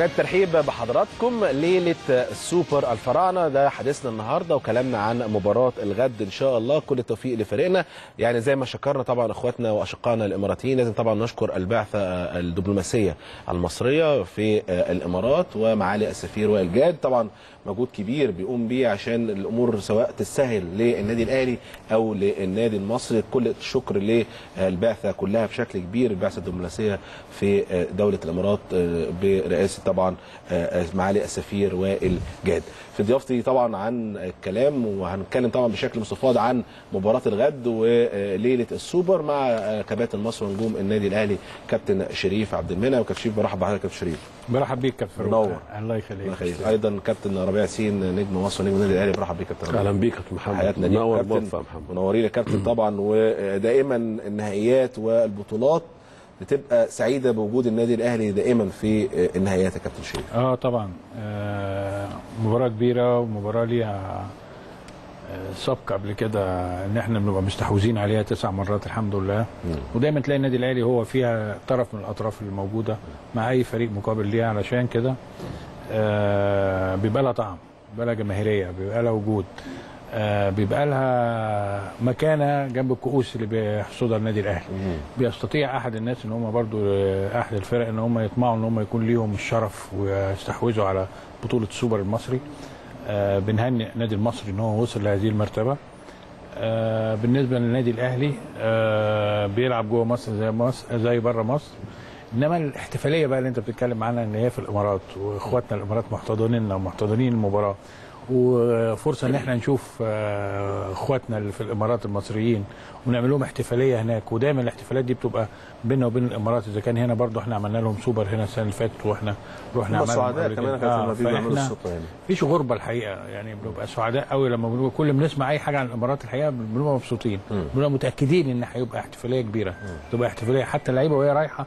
سعيد الترحيب بحضراتكم ليله السوبر الفراعنه ده حديثنا النهارده وكلامنا عن مباراه الغد ان شاء الله كل التوفيق لفريقنا يعني زي ما شكرنا طبعا اخواتنا واشقائنا الاماراتيين لازم طبعا نشكر البعثه الدبلوماسيه المصريه في الامارات ومعالي السفير وائل جاد طبعا مجهود كبير بيقوم بيه عشان الامور سواء تسهل للنادي الاهلي او للنادي المصري كل الشكر للبعثه كلها بشكل كبير البعثه الدبلوماسيه في دوله الامارات برئاسه طبعا معالي السفير وائل جاد في ضيافتي طبعا عن الكلام وهنتكلم طبعا بشكل مستفاض عن مباراه الغد وليله السوبر مع كباتن مصر ونجوم النادي الاهلي كابتن شريف عبد المنعم وكابتن شريف برحب بحضرتك كابتن شريف برحب بيك كابتن فاروق منور الله يخليك الله يخليك ايضا كابتن ربيع ياسين نجم مصر ونجم النادي الاهلي برحب بيك كابتن ربيع. اهلا بيك يا كابتن محمد حياتنا دي منور كابتن موفق يا محمد منورين يا كابتن طبعا ودائما النهائيات والبطولات بتبقى سعيده بوجود النادي الاهلي دائما في النهائيات يا كابتن شريف اه طبعا آه مباراه كبيره ومباراه ليها آه، سبق قبل كده ان احنا بنبقى مستحوذين عليها تسع مرات الحمد لله ودايما تلاقي النادي الاهلي هو فيها طرف من الاطراف الموجوده مع اي فريق مقابل ليها علشان كده آه بيبقى لها طعم بيبقى لها جماهيريه بيبقى لها وجود آه بيبقى لها مكانه جنب الكؤوس اللي بيحصدها النادي الاهلي بيستطيع احد الناس ان هم برضو آه، احد الفرق ان هم يطمعوا ان هم يكون ليهم الشرف ويستحوذوا على بطوله السوبر المصري آه بنهنئ النادي المصري ان هو وصل لهذه المرتبه آه بالنسبه للنادي الاهلي آه بيلعب جوه مصر زي مصر زي بره مصر انما الاحتفاليه بقى اللي انت بتتكلم عنها ان هي في الامارات واخواتنا الامارات محتضنيننا ومحتضنين المباراه وفرصه ان احنا نشوف آه، اخواتنا اللي في الامارات المصريين ونعمل لهم احتفاليه هناك ودايما الاحتفالات دي بتبقى بيننا وبين الامارات اذا كان هنا برضو احنا عملنا لهم سوبر هنا السنه اللي فاتت واحنا رحنا هم عملنا سعداء كمان يا كابتن لما بيجوا يعملوا فإحنا السوبر هنا مفيش غربه الحقيقه يعني بنبقى سعداء قوي لما بنبقى كل ما بنسمع اي حاجه عن الامارات الحقيقه بنبقى مبسوطين بنبقى متاكدين ان هيبقى احتفاليه كبيره تبقى احتفاليه حتى اللعيبه وهي رايحه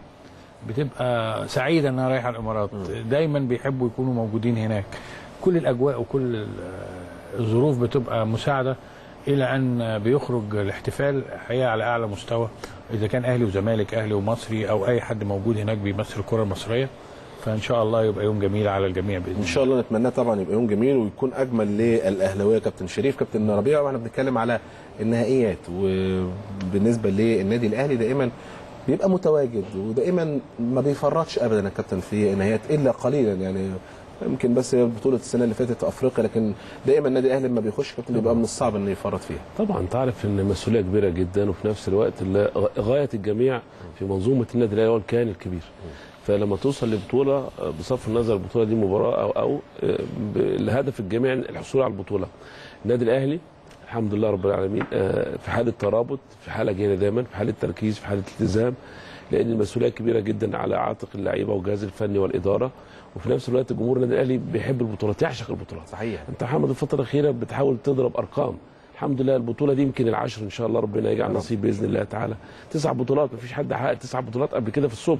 بتبقى سعيده انها رايحه الامارات دايما بيحبوا يكونوا موجودين هناك كل الاجواء وكل ال- الظروف بتبقى مساعده الى ان بيخرج الاحتفال الحقيقه على اعلى مستوى اذا كان اهلي وزمالك اهلي ومصري او اي حد موجود هناك بيمثل الكره المصريه فان شاء الله يبقى يوم جميل على الجميع باذن ان الله شاء الله نتمناه طبعا يبقى يوم جميل ويكون اجمل للاهلاويه كابتن شريف كابتن ربيع واحنا بنتكلم على النهائيات وبالنسبه للنادي الاهلي دائما بيبقى متواجد ودائما ما بيفرطش ابدا يا كابتن في النهائيات الا قليلا يعني يمكن بس هي بطوله السنه اللي فاتت في افريقيا لكن دائما النادي الاهلي لما بيخش كابتن بيبقى من الصعب انه يفرط فيها طبعا انت عارف ان مسؤوليه كبيره جدا وفي نفس الوقت ال- غايه الجميع في منظومه النادي الاهلي هو الكيان الكبير فلما توصل لبطوله بصرف النظر البطوله دي مباراه او او ب- الهدف الجميع الحصول على البطوله النادي الاهلي الحمد لله رب العالمين آه، في حاله ترابط في حاله جيده دايما في حاله تركيز في حاله التزام لان المسؤوليه كبيره جدا على عاتق اللعيبه والجهاز الفني والاداره وفي نفس الوقت جمهور النادي الاهلي بيحب البطولات يعشق البطولات صحيح انت يا محمد الفتره الاخيره بتحاول تضرب ارقام الحمد لله البطوله دي يمكن العشر ان شاء الله ربنا يجعل نصيب باذن الله تعالى تسع بطولات مفيش حد حقق تسع بطولات قبل كده في السوبر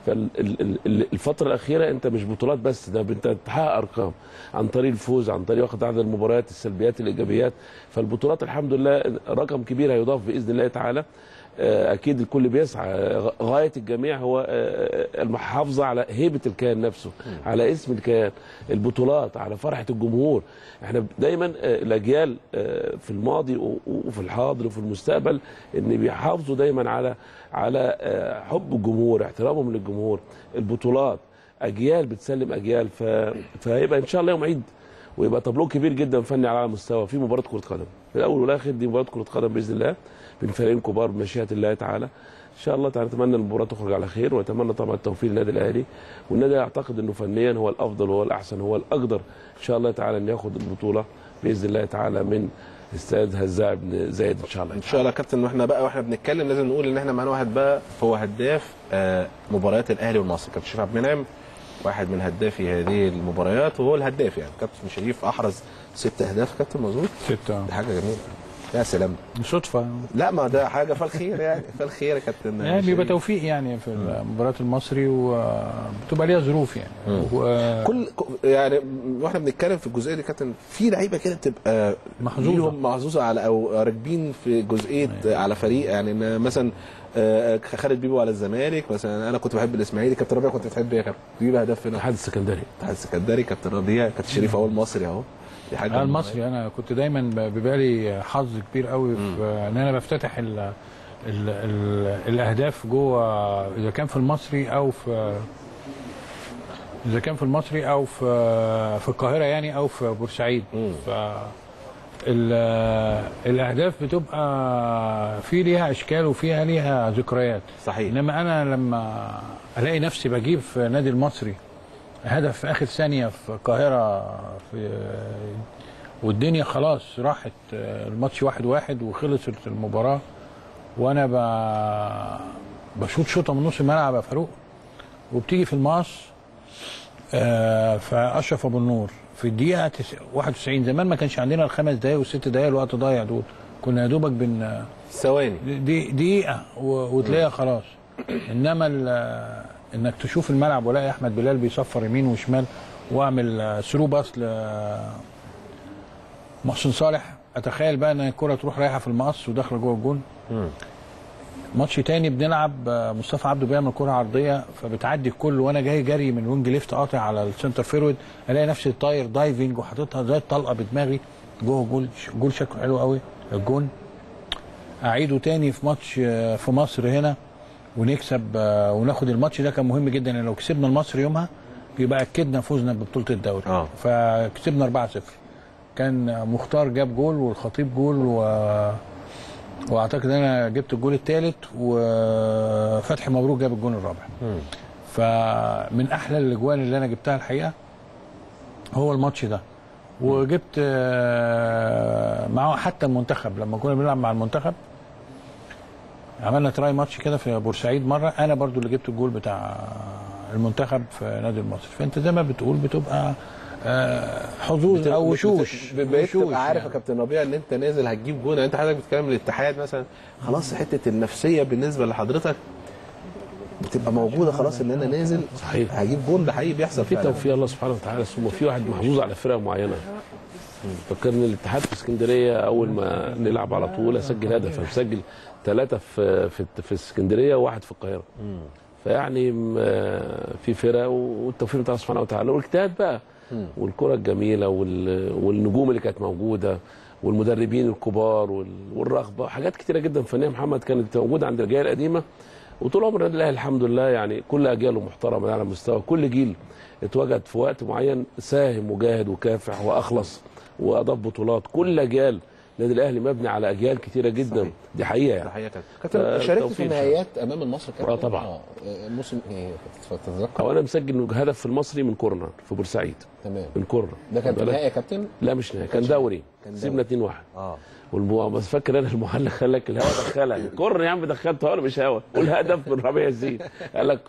فالفتره الاخيره انت مش بطولات بس ده انت بتحقق ارقام عن طريق الفوز عن طريق واخد عدد المباريات السلبيات الايجابيات فالبطولات الحمد لله رقم كبير هيضاف باذن الله تعالى آه، اكيد الكل بيسعى غ- غايه الجميع هو آه، المحافظه على هيبه الكيان نفسه على اسم الكيان البطولات على فرحه الجمهور احنا دايما آه، الاجيال آه، في الماضي و- وفي الحاضر وفي المستقبل ان بيحافظوا دايما على على آه، حب الجمهور احترامهم للجمهور البطولات اجيال بتسلم اجيال ف... فهيبقى ان شاء الله يوم عيد ويبقى تابلو كبير جدا فني على اعلى مستوى في مباراه كره قدم في الاول والاخر دي مباراه كره قدم باذن الله بين فريقين كبار بمشيئه الله تعالى ان شاء الله تعالى نتمنى المباراه تخرج على خير واتمنى طبعا التوفيق للنادي الاهلي والنادي اعتقد انه فنيا هو الافضل وهو الاحسن هو الاقدر ان شاء الله تعالى ان ياخد البطوله باذن الله تعالى من استاد هزاع بن زايد ان شاء الله ان شاء الله يا كابتن واحنا بقى واحنا بنتكلم لازم نقول ان احنا معانا واحد بقى هو هداف آه، مباريات الاهلي والمصري كابتن شريف عبد المنعم واحد من هدافي هذه المباريات وهو الهداف يعني كابتن شريف احرز ست اهداف كابتن مظبوط ستة دي حاجه جميله يا سلام صدفه لا ما ده حاجه فالخير يعني فالخير يا كابتن يعني بيبقى شريف. توفيق يعني في المباريات المصري وبتبقى ليها ظروف يعني و- كل يعني واحنا بنتكلم في الجزئيه دي كابتن في لعيبه كده بتبقى محظوظة. ليهم محظوظه على او راكبين في جزئيه على فريق يعني إن مثلا آه، خالد بيبو على الزمالك مثلا انا كنت بحب الاسماعيلي كابتن ربيع كنت بتحب ايه يا كابتن؟ تجيب هدف فين؟ الاتحاد السكندري الاتحاد السكندري كابتن ربيع كابتن شريف اول مصري اهو دي حاجه انا المصري انا كنت دايما ب- بيبقى لي حظ كبير قوي في ان انا بفتتح ال ال ال الاهداف جوه اذا كان في المصري او في اذا كان في المصري او في في القاهره يعني او في بورسعيد ف ال- الاهداف بتبقى في ليها اشكال وفيها ليها ذكريات صحيح انما انا لما الاقي نفسي بجيب في نادي المصري هدف في اخر ثانيه في القاهره في والدنيا خلاص راحت الماتش واحد واحد وخلصت المباراه وانا ب... بشوط شوطه من نص الملعب يا فاروق وبتيجي في المقص آه، فاشرف ابو النور في الدقيقه تس- 91 زمان ما كانش عندنا الخمس دقائق والست دقائق الوقت ضايع دول كنا يا دوبك بن ثواني دي دقيقة و- وتلاقيها خلاص انما ال- انك تشوف الملعب ولاقي احمد بلال بيصفر يمين وشمال واعمل ثرو باص ل محسن صالح اتخيل بقى ان الكرة تروح رايحة في المقص وداخلة جوه الجون ماتش تاني بنلعب آه، مصطفى عبده بيعمل كرة عرضية فبتعدي الكل وانا جاي جري من وينج ليفت قاطع على السنتر فيرود الاقي نفسي طاير دايفنج وحاططها زي الطلقة بدماغي جوه جول جول شكله حلو قوي الجون اعيده تاني في ماتش آه، في مصر هنا ونكسب آه، وناخد الماتش ده كان مهم جدا لان لو كسبنا المصر يومها يبقى اكدنا فوزنا ببطوله الدوري آه. فكسبنا 4-0 كان مختار جاب جول والخطيب جول و... واعتقد انا جبت الجول الثالث وفتحي مبروك جاب الجول الرابع فمن احلى الاجوان اللي انا جبتها الحقيقه هو الماتش ده وجبت آه، معاه حتى المنتخب لما كنا بنلعب مع المنتخب عملنا تراي ماتش كده في بورسعيد مره انا برضو اللي جبت الجول بتاع المنتخب في نادي المصري فانت زي ما بتقول بتبقى آه، حظوظ او وشوش بقيت وشوش تبقى عارف يا يعني. كابتن ربيع ان انت نازل هتجيب جون يعني انت حضرتك بتتكلم الاتحاد مثلا خلاص حته النفسيه بالنسبه لحضرتك بتبقى موجوده خلاص ان انا نازل صحيح. هجيب جون ده حقيقي بيحصل في فعلا. توفيق الله سبحانه وتعالى ثم في واحد محظوظ على فرقه معينه فكرني الاتحاد في اسكندريه اول ما نلعب على طول اسجل هدف انا مسجل ثلاثه في في في اسكندريه وواحد في القاهره فيعني م- آه، في فرق والتوفيق بتاع الله سبحانه وتعالى والاجتهاد بقى والكره الجميله وال- والنجوم اللي كانت موجوده والمدربين الكبار وال- والرغبه حاجات كتيره جدا فنيه محمد كانت موجوده عند الرجال القديمه وطول عمر النادي الاهلي الحمد لله يعني كل اجياله محترمه على مستوى كل جيل اتوجد في وقت معين ساهم وجاهد وكافح واخلص واضاف بطولات كل اجيال النادي الاهلي مبني على اجيال كتيره جدا صحيح. دي حقيقه ده يعني حقيقه كابتن كابتن آه، شاركت في توفيق. النهائيات امام المصري كابتن آه، طبعا. آه، موسم ايه تتذكر او انا مسجل هدف في المصري من كورنر في بورسعيد تمام من كورنر ده كان في بالك؟ النهائي يا كابتن لا مش نهائي كان دوري كان كسبنا 2 1 اه والمو... بس فاكر انا المعلق قال لك الهوا دخلها كورنر يا عم دخلته انا مش هوا قول هدف من ربيع الزين قال لك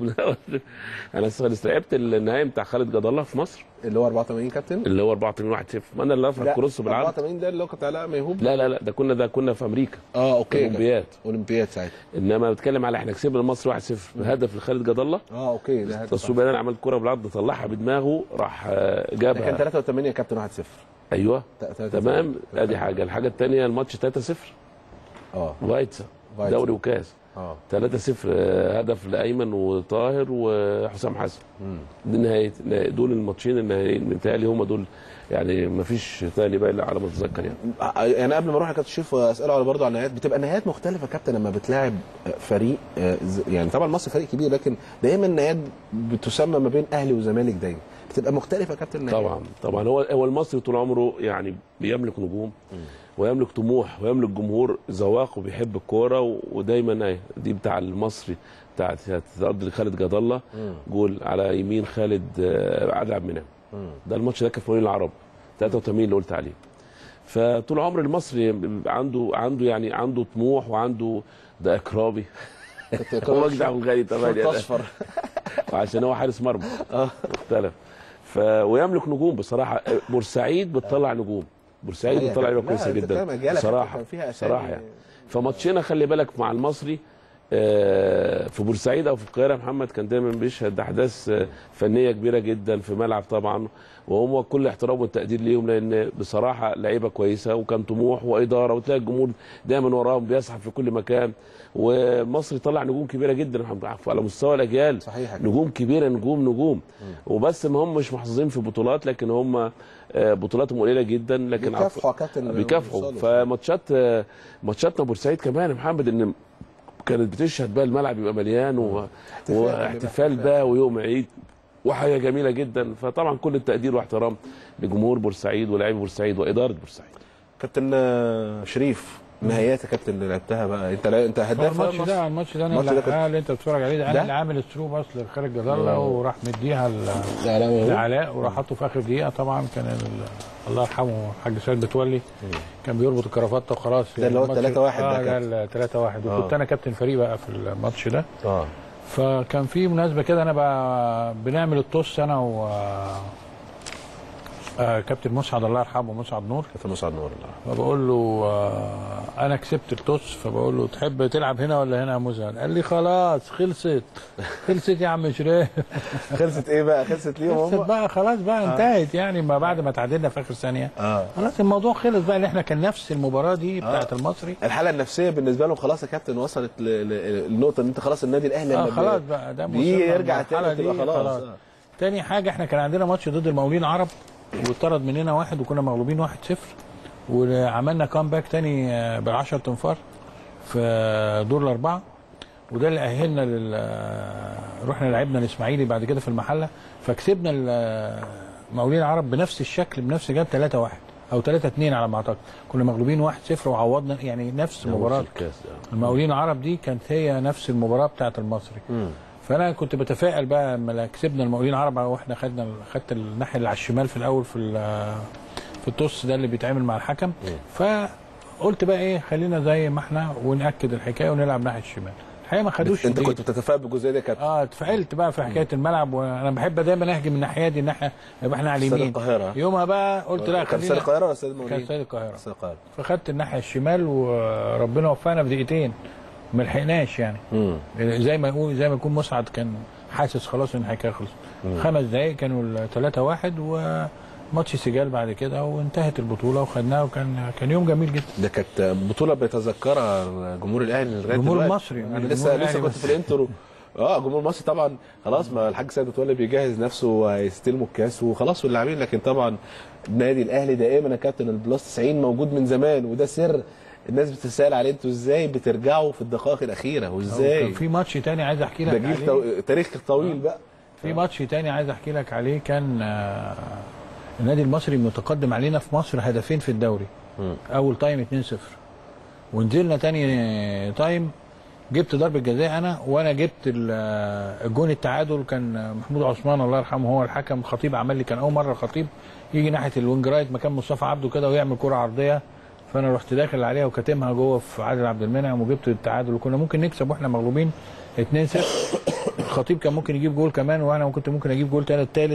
انا استوعبت النهائي بتاع خالد جد الله في مصر اللي هو 84 كابتن اللي هو 84 1 0 ما انا اللي ارفع لا، الكروس بالعرض 84 ده اللي هو كنت علاء ميهوب لا لا لا ده كنا ده كنا في امريكا اه اوكي اولمبياد اولمبياد ساعتها انما بتكلم على احنا كسبنا مصر 1 0 هدف لخالد جد الله اه اوكي ده هدف. تصويب انا عمل كرة بالعرض طلعها بدماغه راح آه، ده كان جابها 83 يا كابتن 1 0 ايوه تلاتة تمام صفر. ادي حاجه الحاجه الثانيه الماتش 3 0 اه فايتسا فايتسا. دوري وكاس اه 3 0 هدف لايمن وطاهر وحسام حسن دي نهايه دول الماتشين النهائيين متهيألي هم دول يعني ما فيش ثاني بقى الا على ما اتذكر يعني يعني قبل ما اروح يا كابتن شريف اساله على برضه على النهايات بتبقى نهايات مختلفه يا كابتن لما بتلاعب فريق آه، ز- يعني طبعا مصر فريق كبير لكن دايما النهايات بتسمى ما بين اهلي وزمالك دايما بتبقى مختلفه يا كابتن النهايات. طبعا طبعا هو هو المصري طول عمره يعني بيملك نجوم ويملك طموح ويملك جمهور ذواق وبيحب الكوره و- ودايما اهي دي بتاع المصري بتاعت ارض خالد جد الله جول على يمين خالد آه، عادل عبد المنعم ده الماتش ده كان في مولين العرب 83 اللي قلت عليه فطول عمر المصري بيبقى عنده عنده يعني عنده طموح وعنده ده اكرامي كنت هو مجدي عبد الغني طبعا شرط يعني. اصفر وعشان هو حارس مرمى اه مختلف ف... ويملك نجوم بصراحه بورسعيد بتطلع نجوم بورسعيد هي بتطلع لعيبه لا، كويسه أنت جدا فاهم، أجيالك بصراحه كان فيها أسامي- بصراحه يعني فماتشنا خلي بالك مع المصري آه، في بورسعيد او في القاهره محمد كان دايما بيشهد احداث آه، فنيه كبيره جدا في ملعب طبعا وهم كل احترام والتقدير ليهم لان بصراحه لعيبه كويسه وكان طموح واداره وتلاقي الجمهور دايما وراهم بيسحب في كل مكان والمصري طلع نجوم كبيره جدا محمد عفو، على مستوى الاجيال صحيح نجوم كبيره نجوم نجوم وبس ما هم مش محظوظين في بطولات لكن هم آه، بطولاتهم قليله جدا لكن عفو- بيكافحوا يا كابتن بيكافحوا وصلوا. فماتشات آه، ماتشاتنا بورسعيد كمان يا محمد ان كانت بتشهد بقى الملعب يبقى مليان و... واحتفال بقى ويوم عيد وحاجه جميله جدا فطبعا كل التقدير واحترام لجمهور بورسعيد ولاعيبه بورسعيد واداره بورسعيد كابتن آه، شريف نهايات يا كابتن اللي لعبتها بقى انت لا انت هداف الماتش مصر؟ ده الماتش ده انا الماتش ده اللي, كنت- آه اللي انت بتتفرج عليه ده ده؟ انا اللي عامل الثرو باص لخالد جد الله وراح مديها ل- لا لا ما هو- لعلاء وراح حطه في اخر دقيقه طبعا كان ال- الله يرحمه الحاج سيد متولي كان بيربط الكرافته وخلاص ده اللي هو الماتش- 3-1 ده اه كابتن. ده ال 3 1 وكنت آه. انا كابتن فريق بقى في الماتش ده اه فكان في مناسبه كده انا بقى بنعمل الطص انا و آه كابتن مسعد الله يرحمه مسعد نور كابتن مسعد نور الله فبقول له آه انا كسبت التوس فبقول له تحب تلعب هنا ولا هنا يا مسعد قال لي خلاص خلصت خلصت يا عم شريف خلصت ايه بقى خلصت ليهم خلصت هم بقى خلاص بقى انتهت يعني ما بعد ما تعادلنا في اخر ثانيه اه خلاص الموضوع خلص بقى اللي احنا كان نفس المباراه دي بتاعت المصري الحاله النفسيه بالنسبه لهم خلاص يا كابتن وصلت ل- ل- للنقطه ان انت خلاص النادي الاهلي اه لما خلاص بقى ده بيجي وصلنا يرجع للمرحلة تاني تبقى دي خلاص آه. تاني حاجة احنا كان عندنا ماتش ضد المقاولين العرب واتطرد مننا واحد وكنا مغلوبين 1-0 وعملنا كامباك تاني آه، ب 10 تنفار في دور الأربعة وده اللي أهلنا لل آه، رحنا لعبنا الإسماعيلي بعد كده في المحلة فكسبنا ال- المقاولين العرب بنفس الشكل بنفس جاب 3-1 أو 3-2 على ما أعتقد كنا مغلوبين 1-0 وعوضنا يعني نفس مباراة الكاس ده. المقاولين العرب دي كانت هي نفس المباراة بتاعت المصري فانا كنت بتفائل بقى لما كسبنا المقاولين العرب واحنا خدنا خدت الناحيه اللي على الشمال في الاول في ال- في الطص ده اللي بيتعمل مع الحكم فقلت بقى ايه خلينا زي ما احنا وناكد الحكايه ونلعب ناحيه الشمال الحقيقه ما خدوش انت دي. كنت بتتفائل بالجزئيه دي يا كابتن اه اتفائلت بقى في حكايه الملعب وانا بحب دايما اهجم الناحيه دي الناحيه يبقى احنا على استاد اليمين القاهره يومها بقى قلت لا كان استاد خلينا القاهره ولا استاد كان المقاولين؟ استاد القاهره استاد القاهره فخدت الناحيه الشمال وربنا وفقنا بدقيقتين ما لحقناش يعني امم زي ما يقول زي ما يكون مسعد كان حاسس خلاص ان الحكايه خلصت خمس دقايق كانوا ال 3 1 وماتش سجال بعد كده وانتهت البطوله وخدناها وكان كان يوم جميل جدا ده كانت بطوله بيتذكرها جمهور الاهلي لغايه الجمهور دلوقتي. المصري، انا يعني لسه الجمهور لسه الأهلي كنت بس. في الانترو اه جمهور مصر طبعا خلاص ما الحاج سيد متولي بيجهز نفسه وهيستلموا الكاس وخلاص واللاعبين لكن طبعا النادي الاهلي دائما يا كابتن البلس 90 موجود من زمان وده سر الناس بتسال عليه انتوا ازاي بترجعوا في الدقائق الاخيره وازاي كان في ماتش تاني عايز احكي ده لك جيل عليه تو... تاريخ طويل بقى في ماتش تاني عايز احكي لك عليه كان آه، النادي المصري متقدم علينا في مصر هدفين في الدوري اول تايم 2-0 ونزلنا تاني تايم جبت ضربه جزاء انا وانا جبت ال- آه، الجون التعادل كان محمود عثمان الله يرحمه هو الحكم خطيب عمل لي كان اول مره خطيب يجي ناحيه الوينج رايت مكان مصطفى عبده كده ويعمل كره عرضيه فانا رحت داخل عليها وكاتمها جوه في عادل عبد المنعم وجبت التعادل وكنا ممكن نكسب واحنا مغلوبين 2-0 الخطيب كان ممكن يجيب جول كمان وانا كنت ممكن اجيب جول تاني التالت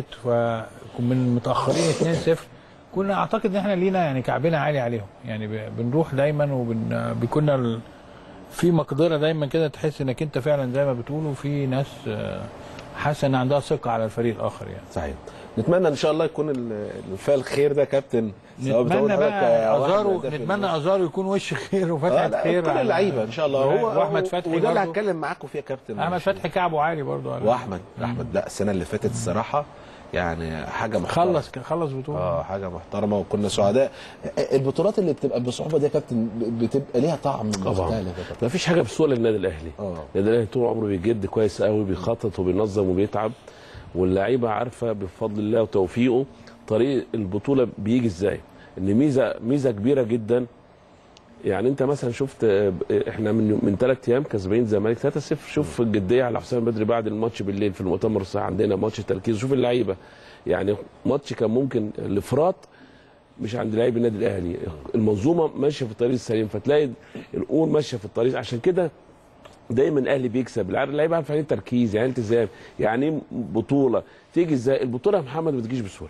فمن متاخرين 2-0 كنا اعتقد ان احنا لينا يعني كعبنا عالي عليهم يعني ب- بنروح دايما وبن كنا ال- في مقدره دايما كده تحس انك انت فعلا زي ما بتقولوا في ناس آه، حاسه ان عندها ثقه على الفريق الاخر يعني صحيح نتمنى ان شاء الله يكون ال- الفعل خير ده يا كابتن سواء بتقول نتمنى حضرتك بقى واحد ازارو هداف نتمنى ازارو يكون وش خير آه وفتحه لا خير كل على- اللعيبه ان شاء الله هو واحمد فتحي وده اللي برضو. هتكلم معاكم فيه يا كابتن احمد فتحي كعبه عالي برضو واحمد احمد لا السنه اللي فاتت الصراحه يعني حاجه محترمه خلص خلص بطوله اه حاجه محترمه وكنا سعداء البطولات اللي بتبقى بالصعوبه دي يا كابتن بتبقى ليها طعم طبعا مختلف يا كابتن ما فيش حاجه بسهوله للنادي الاهلي اه النادي الاهلي طول عمره بيجد كويس قوي بيخطط وبينظم وبيتعب واللعيبه عارفه بفضل الله وتوفيقه طريق البطوله بيجي ازاي ان ميزه ميزه كبيره جدا يعني انت مثلا شفت آه، احنا من من ثلاث ايام كسبانين الزمالك 3-0 شوف الجديه على حسام بدري بعد الماتش بالليل في المؤتمر الصحفي عندنا ماتش تركيز شوف اللعيبه يعني ماتش كان ممكن الافراط مش عند لاعبي النادي الاهلي المنظومه ماشيه في الطريق السليم فتلاقي الامور ماشيه في الطريق عشان كده دايما الاهلي بيكسب العيال- اللعيبه عارف يعني إيه تركيز يعني إيه التزام يعني إيه بطوله تيجي ازاي البطوله يا محمد ما بتجيش بسهوله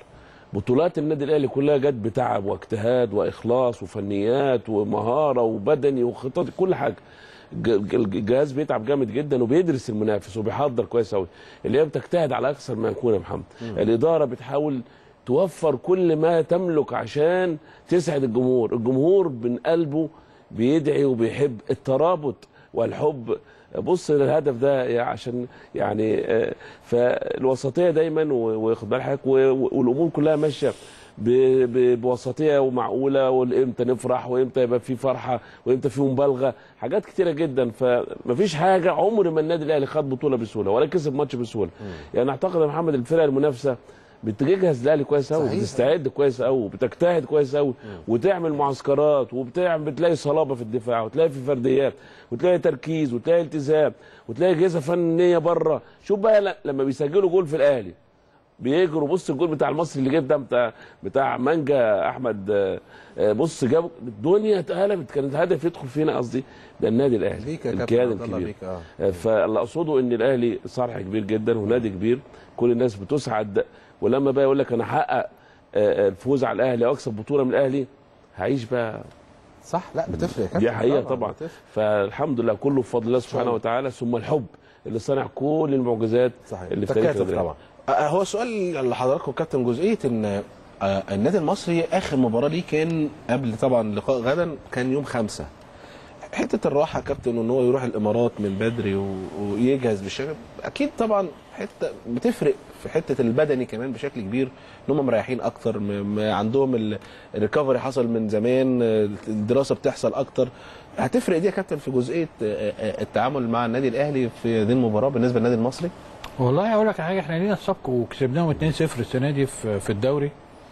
بطولات النادي الاهلي كلها جت بتعب واجتهاد واخلاص وفنيات ومهاره وبدني وخطط كل حاجه ج- ج- الجهاز بيتعب جامد جدا وبيدرس المنافس وبيحضر كويس قوي اللي هي بتجتهد على اكثر ما يكون يا محمد الاداره بتحاول توفر كل ما تملك عشان تسعد الجمهور الجمهور من قلبه بيدعي وبيحب الترابط والحب بص للهدف ده يا عشان يعني آه، فالوسطيه دايما و- واخد بال حضرتك و- و- والامور كلها ماشيه ب- ب- بوسطيه ومعقوله وامتى نفرح وامتى يبقى في فرحه وامتى في مبالغه حاجات كتيره جدا فمفيش حاجه عمر ما النادي الاهلي خد بطوله بسهوله ولا كسب ماتش بسهوله يعني اعتقد يا محمد الفرق المنافسه بتجهز الاهلي كويس قوي صحيح. بتستعد كويس قوي وبتجتهد كويس قوي وتعمل معسكرات وبتعمل بتلاقي صلابه في الدفاع وتلاقي في فرديات وتلاقي تركيز وتلاقي التزام وتلاقي اجهزه فنيه بره شوف بقى ل- لما بيسجلوا جول في الاهلي بيجروا بص الجول بتاع المصري اللي جاب ده بتاع بتاع مانجا احمد آه، آه، بص جاب الدنيا اتقلبت كانت هدف يدخل فينا قصدي ده النادي الاهلي بيك يا كابتن الكيان عبد الله الكبير بيك اه فاللي اقصده ان الاهلي صرح كبير جدا ونادي كبير كل الناس بتسعد ولما بقى يقول لك انا احقق آه، آه، الفوز على الاهلي واكسب بطوله من الاهلي هعيش بقى صح لا بتفرق يا كابتن دي حقيقه طبعا بتفرق. فالحمد لله كله بفضل الله سبحانه وتعالى ثم الحب اللي صنع كل المعجزات صحيح اللي في تاريخ تكاتف النادي طبعا آه، هو سؤال لحضراتكم كابتن جزئيه ان آه، النادي المصري اخر مباراه ليه كان قبل طبعا لقاء غدا كان يوم خمسة حته الراحه يا كابتن ان هو يروح الامارات من بدري و- ويجهز بالشكل اكيد طبعا حته بتفرق في حته البدني كمان بشكل كبير ان هم مريحين اكتر م- م- عندهم ال- الريكفري حصل من زمان آه، الدراسه بتحصل اكتر هتفرق دي يا كابتن في جزئيه آه، آه، التعامل مع النادي الاهلي في هذه المباراه بالنسبه للنادي المصري والله اقول لك على حاجه احنا لينا السبق وكسبناهم 2-0 السنه دي في في الدوري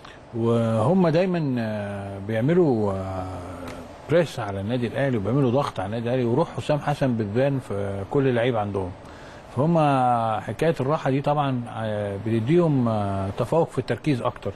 وهم دايما آه، بيعملوا آه، بريس على النادي الاهلي وبيعملوا ضغط على النادي الاهلي وروح حسام حسن بتبان في كل لعيب عندهم فهم حكايه الراحه دي طبعا آه، بتديهم آه، تفوق في التركيز اكتر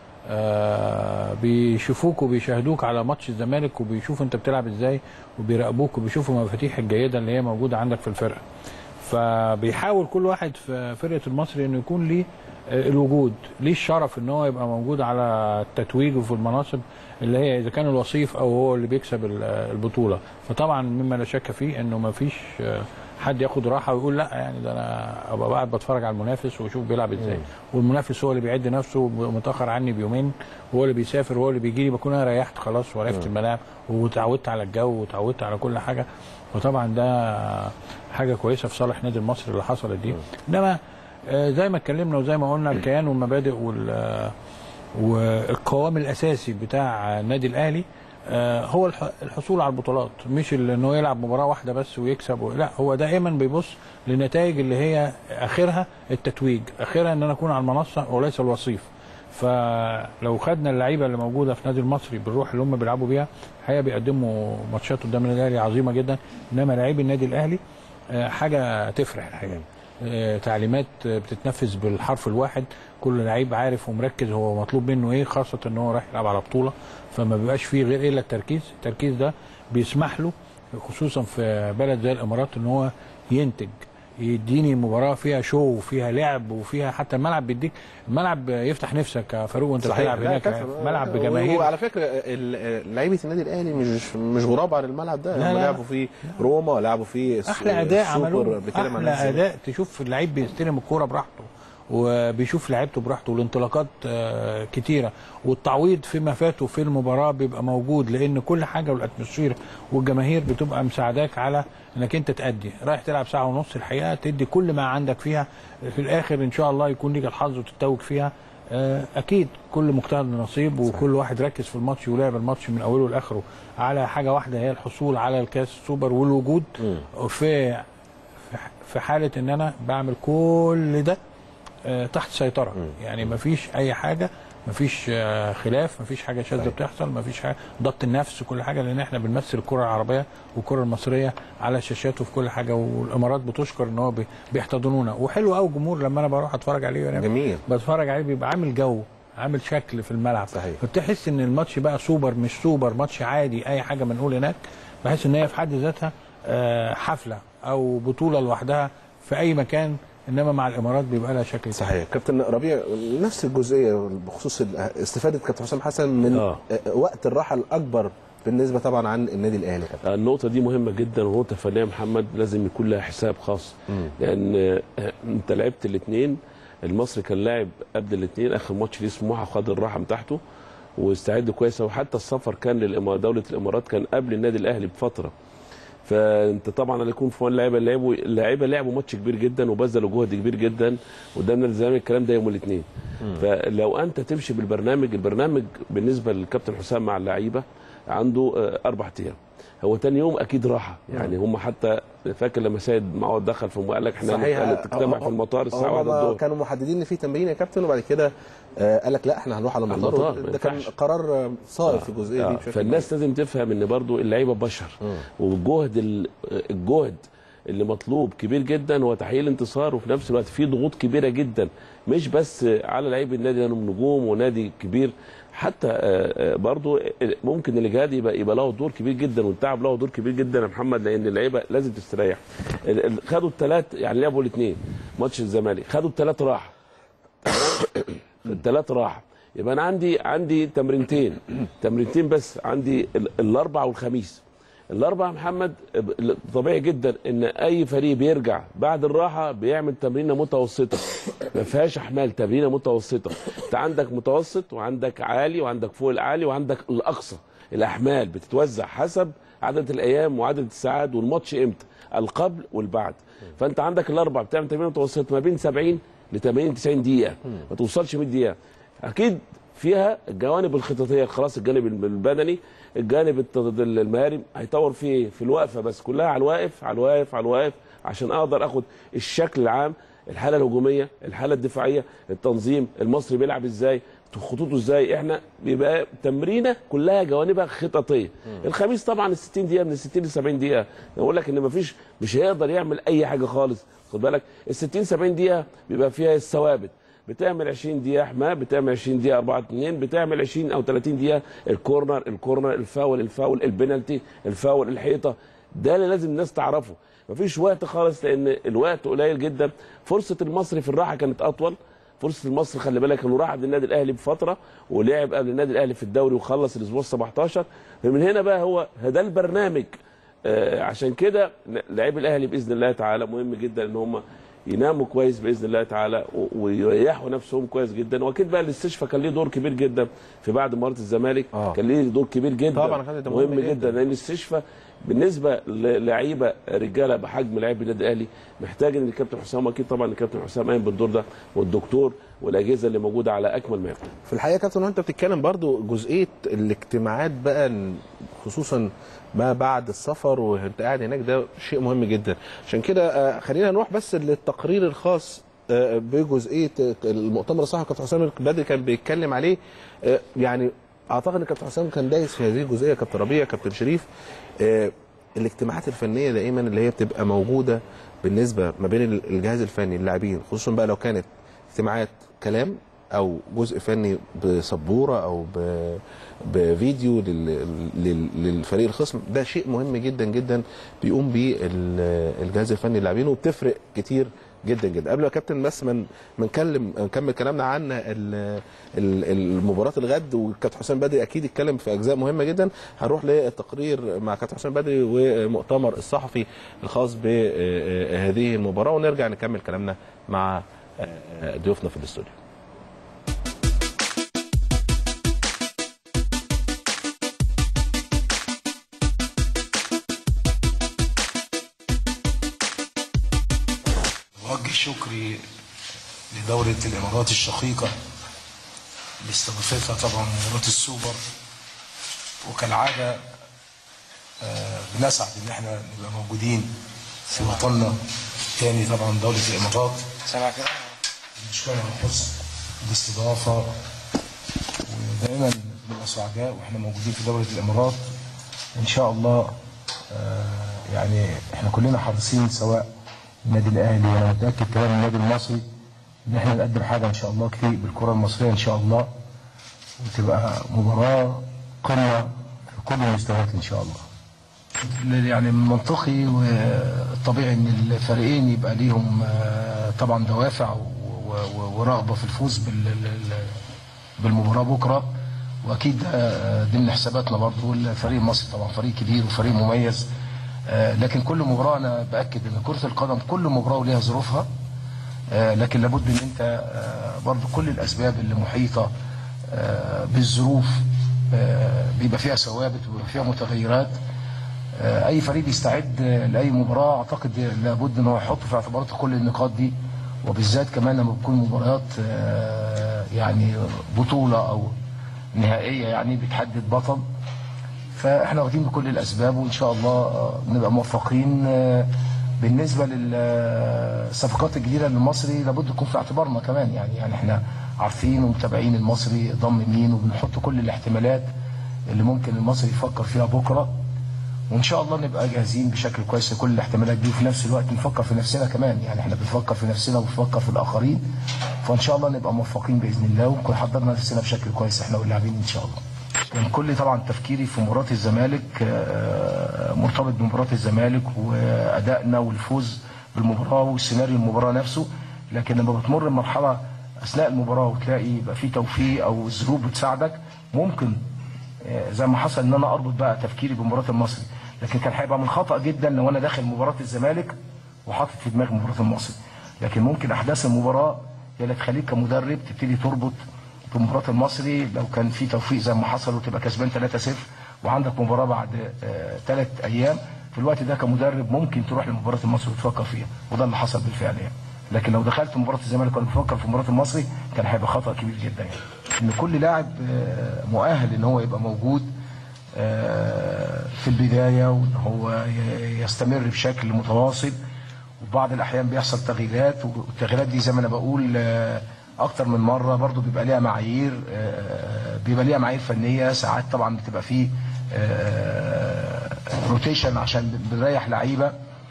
آه، بيشوفوك وبيشاهدوك على ماتش الزمالك وبيشوفوا انت بتلعب ازاي وبيراقبوك وبيشوفوا المفاتيح الجيده اللي هي موجوده عندك في الفرقه فبيحاول كل واحد في فرقه المصري انه يكون ليه آه، الوجود ليه الشرف ان هو يبقى موجود على التتويج وفي المناصب اللي هي اذا كان الوصيف او هو اللي بيكسب ال- البطوله فطبعا مما لا شك فيه انه ما فيش آه، حد ياخد راحه ويقول لا يعني ده انا ابقى قاعد بتفرج على المنافس واشوف بيلعب ازاي والمنافس هو اللي بيعد نفسه متاخر عني بيومين هو اللي بيسافر هو اللي بيجي لي بكون انا ريحت خلاص وعرفت الملاعب وتعودت على الجو وتعودت على كل حاجه وطبعا ده حاجه كويسه في صالح نادي المصري اللي حصلت دي انما آه، زي ما اتكلمنا وزي ما قلنا الكيان والمبادئ وال آه، والقوام الاساسي بتاع النادي الاهلي آه، هو الح- الحصول على البطولات مش ال- ان هو يلعب مباراه واحده بس ويكسب و- لا هو دائما بيبص للنتائج اللي هي اخرها التتويج اخرها ان انا اكون على المنصه وليس الوصيف فلو خدنا اللعيبه اللي موجوده في نادي المصري بالروح اللي هم بيلعبوا بيها الحقيقه بيقدموا ماتشات قدام النادي الاهلي عظيمه جدا انما لاعبي النادي الاهلي آه، حاجه تفرح الحقيقه آه، تعليمات آه، بتتنفذ بالحرف الواحد كل لعيب عارف ومركز هو مطلوب منه ايه خاصه ان هو رايح يلعب على بطوله فما بيبقاش فيه غير الا التركيز التركيز ده بيسمح له خصوصا في بلد زي الامارات ان هو ينتج يديني مباراه فيها شو وفيها لعب وفيها حتى الملعب بيديك الملعب يفتح نفسك يا فاروق وانت بتلعب لا، هناك كابتن، ملعب آه، بجماهير وعلى فكره ال- لعيبه النادي الاهلي مش مش غراب عن الملعب ده لا، هم لا. لعبوا في روما ولعبوا في الس- احلى اداء السوبر عملوه بيتكلم عن احلى نفسه. اداء تشوف اللعيب بيستلم الكوره براحته وبيشوف لعيبته براحته والانطلاقات آه، كتيره والتعويض فيما فات في المباراه بيبقى موجود لان كل حاجه والاتموسفير والجماهير بتبقى مساعداك على انك انت تأدي رايح تلعب ساعه ونص الحقيقه تدي كل ما عندك فيها في الاخر ان شاء الله يكون ليك الحظ وتتوج فيها آه، اكيد كل مجتهد نصيب وكل واحد ركز في الماتش ولعب الماتش من اوله لاخره على حاجه واحده هي الحصول على الكاس السوبر والوجود في في حاله ان انا بعمل كل ده آه، تحت سيطره يعني مفيش اي حاجه مفيش آه، خلاف مفيش حاجه شاذه بتحصل مفيش حاجه ضبط النفس كل حاجه لان احنا بنمثل الكره العربيه والكره المصريه على الشاشات وفي كل حاجه والامارات بتشكر ان هو بي- بيحتضنونا وحلو قوي الجمهور لما انا بروح اتفرج عليه وانا جميل بتفرج عليه بيبقى عامل جو عامل شكل في الملعب صحيح. فتحس ان الماتش بقى سوبر مش سوبر ماتش عادي اي حاجه بنقول هناك بحس ان هي في حد ذاتها آه، حفله او بطوله لوحدها في اي مكان انما مع الامارات بيبقى لها شكل صحيح كابتن ربيع نفس الجزئيه بخصوص ال- استفاده كابتن حسام حسن من آه. آه، وقت الراحه الاكبر بالنسبه طبعا عن النادي الاهلي كابتن النقطة دي مهمة جدا ونقطة فنية محمد لازم يكون لها حساب خاص لأن آه، أنت لعبت الاثنين المصري كان لاعب قبل الاثنين آخر ماتش ليه سموحة خد الراحة بتاعته واستعد كويس وحتى السفر كان للإمارات دولة الإمارات كان قبل النادي الأهلي بفترة فانت طبعا اللي يكون في اللعيبه لعبوا اللعيبه لعبوا ماتش كبير جدا وبذلوا جهد كبير جدا قدام نادي الزمالك الكلام ده يوم الاثنين فلو انت تمشي بالبرنامج البرنامج بالنسبه للكابتن حسام مع اللعيبه عنده آه، اربع ايام هو تاني يوم اكيد راحه يعني هم حتى فاكر لما سيد معوض دخل في قال لك احنا هنجتمع في المطار الساعه 1 هم الظهر كانوا محددين ان في تمرين يا كابتن وبعد كده آه، قال لك لا احنا هنروح على المطار، المطار ما ده كان ينفعش. قرار آه، صائب في الجزئيه دي آه، بشكل فالناس لازم تفهم ان برضو اللعيبه بشر والجهد ال- الجهد اللي مطلوب كبير جدا هو تحقيق الانتصار وفي نفس الوقت في ضغوط كبيره جدا مش بس على لعيب النادي لانهم نجوم ونادي كبير حتى آه، آه، برضو ممكن الاجهاد يبقى يبقى له دور كبير جدا والتعب له دور كبير جدا يا محمد لان اللعيبه لازم تستريح ال- ال- خدوا الثلاث يعني لعبوا الاثنين ماتش الزمالك خدوا الثلاث راحه الثلاث راحه يبقى انا عندي عندي تمرينتين تمرينتين بس عندي ال- الاربع والخميس الاربع يا محمد ب- طبيعي جدا ان اي فريق بيرجع بعد الراحه بيعمل تمرينه متوسطه ما فيهاش احمال تمرينه متوسطه انت عندك متوسط وعندك عالي وعندك فوق العالي وعندك الاقصى الاحمال بتتوزع حسب عدد الايام وعدد الساعات والماتش امتى القبل والبعد فانت عندك الاربع بتعمل تمرين متوسط ما بين 70 ل 80 90 دقيقه ما توصلش 100 دقيقه اكيد فيها الجوانب الخططيه خلاص الجانب البدني الجانب الت- المهاري هيطور فيه ايه؟ في الوقفه بس كلها على الواقف على الواقف على الواقف عشان اقدر اخد الشكل العام الحاله الهجوميه الحاله الدفاعيه التنظيم المصري بيلعب ازاي خطوطه ازاي احنا بيبقى تمرينه كلها جوانبها خططيه الخميس طبعا ال 60 دقيقه من ال 60 ل 70 دقيقه بقول لك ان مفيش مش هيقدر يعمل اي حاجه خالص خد بالك ال 60 70 دقيقه بيبقى فيها الثوابت بتعمل 20 دقيقه حمايه بتعمل 20 دقيقه 4 2 بتعمل 20 او 30 دقيقه الكورنر الكورنر الفاول الفاول البنالتي الفاول الحيطه ده اللي لازم الناس تعرفه مفيش وقت خالص لان الوقت قليل جدا فرصه المصري في الراحه كانت اطول فرصه المصري خلي بالك انه راح عند النادي الاهلي بفتره ولعب قبل النادي الاهلي في الدوري وخلص الاسبوع 17 فمن هنا بقى هو ده البرنامج آه عشان كده لعيب الاهلي باذن الله تعالى مهم جدا ان هم يناموا كويس باذن الله تعالى و- ويريحوا نفسهم كويس جدا واكيد بقى الاستشفاء كان ليه دور كبير جدا في بعد مباراه الزمالك آه. كان ليه دور كبير جدا طبعاً كان ده مهم مهم جداً. جدا لان الاستشفاء بالنسبه للعيبه رجاله بحجم لعيبه النادي الاهلي محتاج ان الكابتن حسام اكيد طبعا الكابتن حسام قايم بالدور ده والدكتور والاجهزه اللي موجوده على اكمل ما يكون في الحقيقه يا كابتن وانت بتتكلم برضو جزئيه الاجتماعات بقى خصوصا ما بعد السفر وانت قاعد هناك ده شيء مهم جدا عشان كده آه، خلينا نروح بس للتقرير الخاص آه، بجزئيه آه، المؤتمر الصحفي كابتن حسام بدري كان بيتكلم عليه آه، يعني اعتقد ان كابتن حسام كان دايس في هذه الجزئيه كابتن ربيع كابتن شريف آه، الاجتماعات الفنيه دائما اللي هي بتبقى موجوده بالنسبه ما بين الجهاز الفني اللاعبين خصوصا بقى لو كانت اجتماعات كلام او جزء فني بسبوره او ب- بفيديو لل- لل- للفريق الخصم ده شيء مهم جدا جدا بيقوم بيه ال- الجهاز الفني اللاعبين وبتفرق كتير جدا جدا قبل يا كابتن بس ما ما نكلم نكمل كلامنا عن ال- ال- المباراه الغد وكابتن حسام بدري اكيد اتكلم في اجزاء مهمه جدا هنروح للتقرير مع كابتن حسام بدري ومؤتمر الصحفي الخاص بهذه المباراه ونرجع نكمل كلامنا مع ضيوفنا في الاستوديو أوجه شكري لدولة الإمارات الشقيقة لاستضافتها طبعا مباراة السوبر وكالعادة آه، بنسعد إن احنا نبقى موجودين في وطننا الثاني طبعا دولة الإمارات بنشكرها على حسن الاستضافة ودائما بنبقى سعداء واحنا موجودين في دولة الإمارات إن شاء الله آه، يعني احنا كلنا حريصين سواء النادي الاهلي وانا متاكد كمان النادي المصري ان احنا نقدم حاجه ان شاء الله كتير بالكره المصريه ان شاء الله وتبقى مباراه قمه في كل المستويات ان شاء الله. يعني من منطقي والطبيعي ان الفريقين يبقى ليهم آه، طبعا دوافع و- و- ورغبه في الفوز بال- ال- ال- بالمباراه بكره واكيد ده آه، ضمن حساباتنا برضه الفريق المصري طبعا فريق كبير وفريق مميز آه، لكن كل مباراه انا باكد ان كره القدم كل مباراه وليها ظروفها آه، لكن لابد ان انت آه، برضو كل الاسباب اللي محيطه آه، بالظروف آه، بيبقى فيها ثوابت وبيبقى فيها متغيرات آه، اي فريق بيستعد آه، لاي مباراه اعتقد لابد ان هو يحط في اعتباراته كل النقاط دي وبالذات كمان لما بتكون مباريات آه، يعني بطوله او نهائيه يعني بتحدد بطل فاحنا واخدين بكل الاسباب وان شاء الله آه، نبقى موفقين آه، بالنسبه للصفقات الجديده للمصري لابد يكون في اعتبارنا كمان يعني يعني احنا عارفين ومتابعين المصري ضم مين وبنحط كل الاحتمالات اللي ممكن المصري يفكر فيها بكره وان شاء الله نبقى جاهزين بشكل كويس لكل الاحتمالات دي وفي نفس الوقت نفكر في نفسنا كمان يعني احنا بنفكر في نفسنا وبنفكر في الاخرين فان شاء الله نبقى موفقين باذن الله ونكون حضرنا نفسنا بشكل كويس احنا واللاعبين ان شاء الله كان كل طبعا تفكيري في مباراه الزمالك آه، مرتبط بمباراه الزمالك وادائنا والفوز بالمباراه والسيناريو المباراه نفسه لكن لما بتمر مرحله اثناء المباراه وتلاقي يبقى في توفيق او الظروف بتساعدك ممكن آه، زي ما حصل ان انا اربط بقى تفكيري بمباراه المصري لكن كان هيبقى من خطا جدا لو انا داخل مباراه الزمالك وحاطط في دماغي مباراه المصري لكن ممكن احداث المباراه هي اللي تخليك كمدرب تبتدي تربط في مباراه المصري لو كان في توفيق زي ما حصل وتبقى كسبان 3-0 وعندك مباراه بعد ثلاث ايام في الوقت ده كمدرب ممكن تروح لمباراه المصري وتفكر فيها وده اللي حصل بالفعل يعني لكن لو دخلت مباراه الزمالك وانا بفكر في مباراه المصري كان هيبقى خطا كبير جدا يعني ان كل لاعب آه، مؤهل ان هو يبقى موجود آه، في البدايه وان هو ي- يستمر بشكل متواصل وبعض الاحيان بيحصل تغييرات والتغييرات دي زي ما انا بقول آه، اكتر من مره برضو بيبقى ليها معايير آه، بيبقى ليها معايير فنيه ساعات طبعا بتبقى فيه روتيشن عشان بنريح لعيبه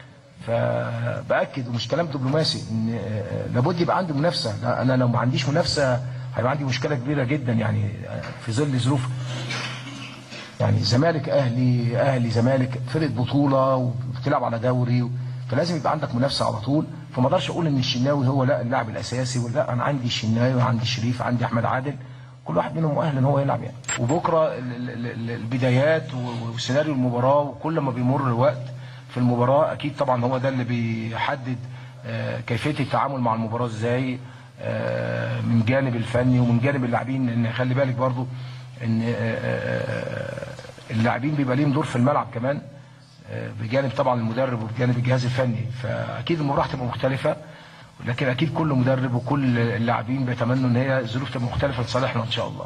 فباكد ومش كلام دبلوماسي ان آه، لابد يبقى عندي منافسه لا، انا لو ما عنديش منافسه هيبقى عندي مشكله كبيره جدا يعني آه، في ظل ظروف يعني زمالك اهلي اهلي زمالك فرقه بطوله وبتلعب على دوري فلازم يبقى عندك منافسه على طول فما اقدرش اقول ان الشناوي هو لا اللاعب الاساسي ولا انا عندي الشناوي وعندي شريف عندي احمد عادل كل واحد منهم مؤهل ان هو يلعب يعني وبكره ال- ال- ال- البدايات و- وسيناريو المباراه وكل ما بيمر الوقت في المباراه اكيد طبعا هو ده اللي بيحدد آه، كيفيه التعامل مع المباراه ازاي آه، من جانب الفني ومن جانب اللاعبين لان خلي بالك برضو ان آه، آه، اللاعبين بيبقى ليهم دور في الملعب كمان آه، بجانب طبعا المدرب وبجانب الجهاز الفني فاكيد المباراه هتبقى مختلفه لكن اكيد كل مدرب وكل اللاعبين بيتمنوا ان هي الظروف تبقى مختلفه لصالحنا ان شاء الله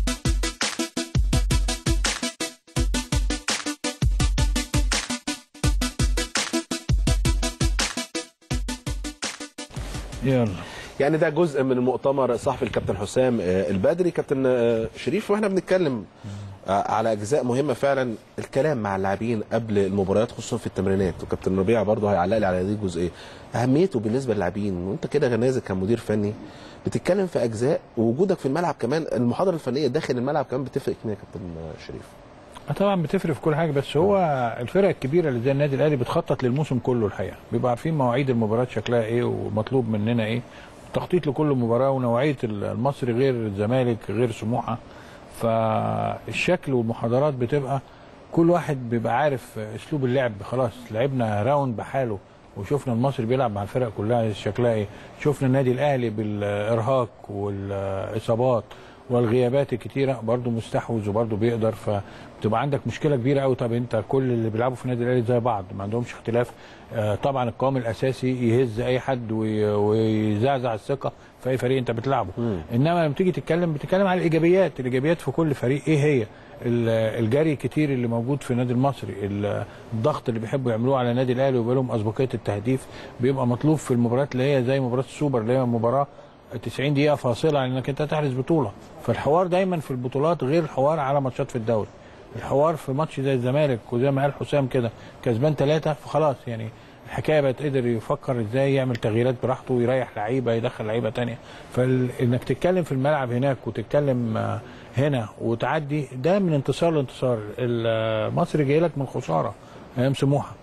يلا يعني ده جزء من المؤتمر الصحفي الكابتن حسام آه، البدري كابتن آه، شريف واحنا بنتكلم آه، على اجزاء مهمه فعلا الكلام مع اللاعبين قبل المباريات خصوصا في التمرينات وكابتن ربيع برضه هيعلق لي على هذه الجزئيه اهميته بالنسبه للاعبين وانت كده نازل كمدير فني بتتكلم في اجزاء ووجودك في الملعب كمان المحاضره الفنيه داخل الملعب كمان بتفرق كتير يا كابتن آه، شريف آه طبعا بتفرق في كل حاجه بس هو الفرق الكبيره اللي زي النادي الاهلي بتخطط للموسم كله الحقيقه بيبقى عارفين مواعيد المباريات شكلها ايه ومطلوب مننا ايه تخطيط لكل مباراه ونوعيه المصري غير الزمالك غير سموحه فالشكل والمحاضرات بتبقى كل واحد بيبقى عارف اسلوب اللعب خلاص لعبنا راوند بحاله وشفنا المصري بيلعب مع الفرق كلها شكلها ايه شفنا النادي الاهلي بالارهاق والاصابات والغيابات الكتيره برضه مستحوذ وبرضه بيقدر فبتبقى عندك مشكله كبيره قوي طب انت كل اللي بيلعبوا في النادي الاهلي زي بعض ما عندهمش اختلاف آه، طبعا القوام الاساسي يهز اي حد وي- ويزعزع الثقه في اي فريق انت بتلعبه انما لما تيجي تتكلم بتتكلم على الايجابيات الايجابيات في كل فريق ايه هي ال- الجري الكتير اللي موجود في النادي المصري ال- الضغط اللي بيحبوا يعملوه على النادي الاهلي ويبقى لهم اسبقيه التهديف بيبقى مطلوب في المباريات اللي هي زي مباراه السوبر اللي هي مباراه 90 دقيقه فاصله عن انك انت تحرز بطوله فالحوار دايما في البطولات غير الحوار على ماتشات في الدوري الحوار في ماتش زي الزمالك وزي ما قال حسام كده كسبان ثلاثه فخلاص يعني الحكايه بقت قدر يفكر ازاي يعمل تغييرات براحته ويريح لعيبه يدخل لعيبه تانية فانك تتكلم في الملعب هناك وتتكلم آه، هنا وتعدي ده من انتصار لانتصار المصري جاي لك من خساره ايام سموحه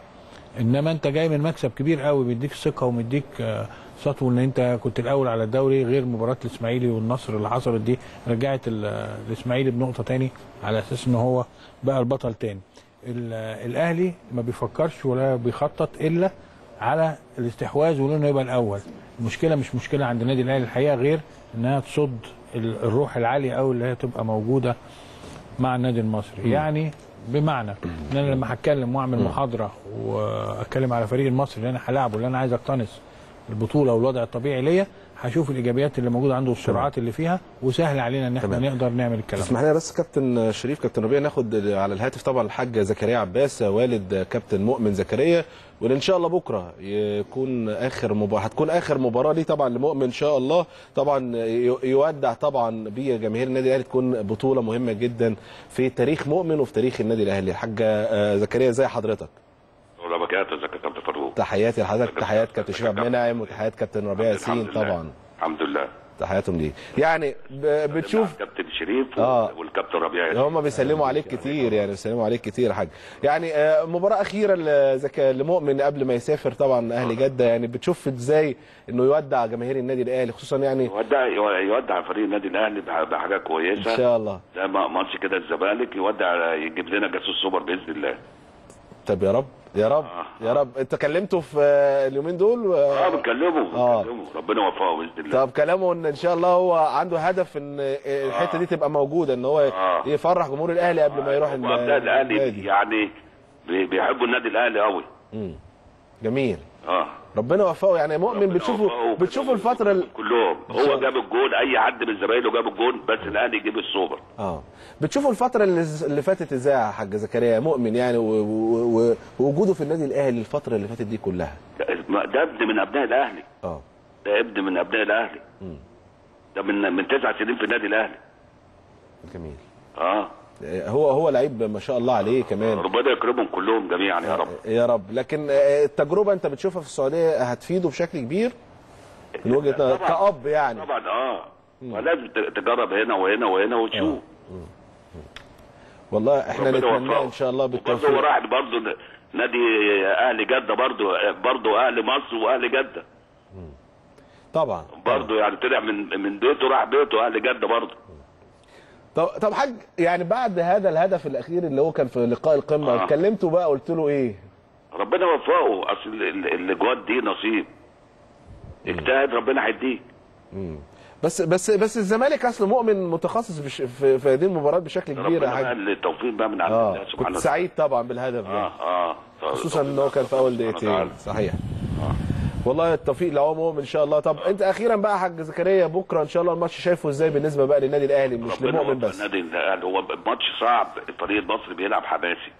انما انت جاي من مكسب كبير قوي بيديك ثقه ومديك آه، سطو ان انت كنت الاول على الدوري غير مباراه الاسماعيلي والنصر اللي حصلت دي رجعت ال- الاسماعيلي بنقطه تاني على اساس ان هو بقى البطل تاني ال- الاهلي ما بيفكرش ولا بيخطط الا على الاستحواذ وانه يبقى الاول المشكله مش مشكله عند النادي الاهلي الحقيقه غير انها تصد ال- الروح العاليه قوي اللي هي تبقى موجوده مع النادي المصري يعني بمعنى ان انا لما هتكلم واعمل محاضره واتكلم على فريق المصري اللي انا هلاعبه اللي انا عايز اقتنص البطوله والوضع الطبيعي ليا هشوف الايجابيات اللي موجوده عنده والسرعات اللي فيها وسهل علينا ان احنا تمام. نقدر نعمل الكلام ده. اسمح لنا بس كابتن شريف كابتن ربيع ناخد على الهاتف طبعا الحاج زكريا عباس والد كابتن مؤمن زكريا واللي ان شاء الله بكره يكون اخر مباراه هتكون اخر مباراه ليه طبعا لمؤمن ان شاء الله طبعا ي- يودع طبعا بجماهير النادي الاهلي تكون بطوله مهمه جدا في تاريخ مؤمن وفي تاريخ النادي الاهلي الحاج آه، زكريا ازي حضرتك ولا بكات ازيك يا كابتن فاروق تحياتي لحضرتك تحيات كابتن شريف عبد المنعم وتحيات كابتن ربيع ياسين الحمد لله. طبعا الحمد لله تحياتهم ليك يعني ب- بتشوف كابتن شريف آه. والكابتن ربيع ياسين. هم بيسلموا عليك كتير يعني بيسلموا عليك كتير يا حاج يعني آه، مباراة أخيرة لزك... لمؤمن قبل ما يسافر طبعا أهل جدة يعني بتشوف إزاي إنه يودع جماهير النادي الأهلي خصوصا يعني يودع يودع فريق النادي الاهلي بح- بحاجه إن كويسه شاء الله زي ما ماتش كده الزمالك يودع يجيب لنا جاسوس سوبر باذن الله طب يا رب يا رب يا رب أنت كلمته في آه، اليومين دول و... اه بنكلمه آه. بنكلمه ربنا يوفقه باذن الله طب كلامه ان ان شاء الله هو عنده هدف ان الحته دي تبقى موجوده ان هو آه. يفرح جمهور الاهلي قبل ما يروح وابناء الاهلي النادي. يعني بي- بيحبوا النادي الاهلي قوي جميل اه ربنا يوفقه يعني مؤمن ربنا بتشوفه يوفقه. بتشوفوا الفتره ال... كلهم شاء الله. هو جاب الجون اي حد من زمايله جاب الجون بس الاهلي يجيب السوبر اه بتشوفوا الفترة اللي, اللي فاتت ازاي يا حاج زكريا مؤمن يعني و- و- و- ووجوده في النادي الاهلي الفترة اللي فاتت دي كلها ده ده ابن من ابناء الاهلي اه ده ابن من ابناء الاهلي ده من من تسع سنين في النادي الاهلي جميل اه هو هو لعيب ما شاء الله عليه كمان ربنا يكرمهم كلهم جميعا يا رب يا رب لكن آه، التجربة انت بتشوفها في السعودية هتفيده بشكل كبير من وجهة نظر طبعاً. كأب يعني طبعا اه ولازم ت- تجرب هنا وهنا وهنا وتشوف والله احنا ربنا نتمنى يوفقه. ان شاء الله وبرضه هو بالتوفيق راح برضه نادي اهلي جده برضه برضه اهلي مصر واهلي جده طبعا برضه يعني طلع من من بيته راح بيته اهلي جده برضه طب طب حاج يعني بعد هذا الهدف الاخير اللي هو كان في لقاء القمة آه. اتكلمتوا بقى قلت له ايه ربنا يوفقه اصل ال- ال- الاجواد دي نصيب اجتهد ربنا هيديك بس بس بس الزمالك اصل مؤمن متخصص بش في, في هذه المباراه بشكل كبير يا ربنا بقى حاج التوفيق بقى من عند اه الله كنت سبحانه سعيد طبعا بالهدف ده اه اه خصوصا ان هو كان في اول سبحانه دقيقتين وتعالى. صحيح والله التوفيق لعمر مؤمن ان شاء الله طب انت اخيرا بقى يا حاج زكريا بكره ان شاء الله الماتش شايفه ازاي بالنسبه بقى للنادي الاهلي مش ربنا لمؤمن يوفق بس النادي الاهلي هو ماتش صعب الفريق المصري بيلعب حماسي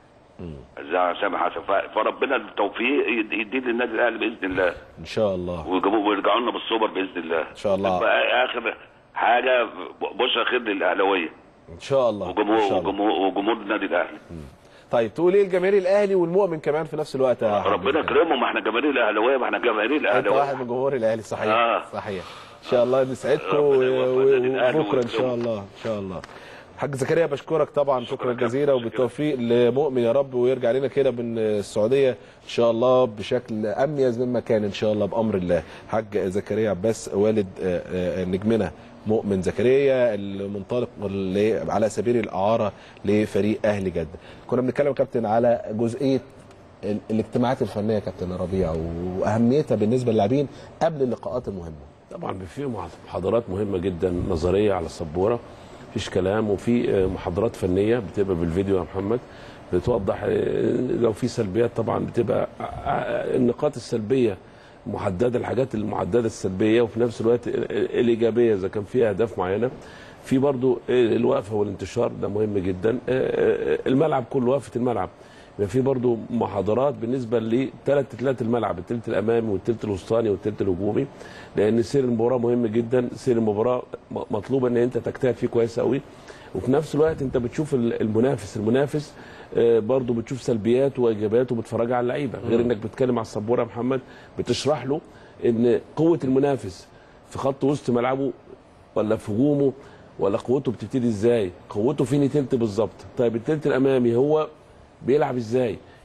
زي سامح حسن ف- فربنا التوفيق يد- يديه للنادي الاهلي باذن الله ان شاء الله ويجيبوا ويرجعوا لنا بالسوبر باذن الله ان شاء الله. اخر حاجه بشرى خير للاهلاويه ان شاء الله وجمهور ان شاء الله وجمهور وجمهور النادي الاهلي طيب تقول ايه الجماهير الاهلي والمؤمن كمان في نفس الوقت يا حاج ربنا زكريا؟ يكرمهم ما احنا جماهير الاهلاويه ما احنا جماهير انت واحد الاهلاويه من جمهور الاهلي صحيح آه. صحيح ان شاء الله نسعدكم ربنا يوفق النادي الأهلي وبكره ان شاء ويكرمه. الله ان شاء الله حاج زكريا بشكرك طبعا شكرا جزيلا وبالتوفيق لمؤمن يا رب ويرجع لنا كده من السعوديه ان شاء الله بشكل اميز مما كان ان شاء الله بامر الله حاج زكريا عباس والد آه، آه، نجمنا مؤمن زكريا المنطلق ل- على سبيل الاعاره لفريق اهلي جده كنا بنتكلم يا كابتن على جزئيه ال- الاجتماعات الفنيه يا كابتن ربيع واهميتها بالنسبه للاعبين قبل اللقاءات المهمه طبعا في محاضرات مهمه جدا نظريه على السبوره مفيش كلام وفي آه، محاضرات فنيه بتبقى بالفيديو يا محمد بتوضح آه، لو في سلبيات طبعا بتبقى آه، آه، النقاط السلبيه محدده الحاجات المحدده السلبيه وفي نفس الوقت ال- ال- الايجابيه اذا كان في اهداف معينه في برضو آه، الوقفه والانتشار ده مهم جدا آه، آه، الملعب كله وقفه الملعب يبقى في برضو محاضرات بالنسبه لثلاث تلات الملعب التلت الامامي والتلت الوسطاني والتلت الهجومي لان سير المباراه مهم جدا سير المباراه م- مطلوب ان انت تجتهد فيه كويس قوي وفي نفس الوقت انت بتشوف ال- المنافس المنافس آه، برضو بتشوف سلبيات وايجابيات وبتفرج على اللعيبه غير انك بتتكلم على السبوره يا محمد بتشرح له ان قوه المنافس في خط وسط ملعبه ولا في هجومه ولا قوته بتبتدي ازاي قوته فين تلت بالظبط طيب التلت الامامي هو بيلعب ازاي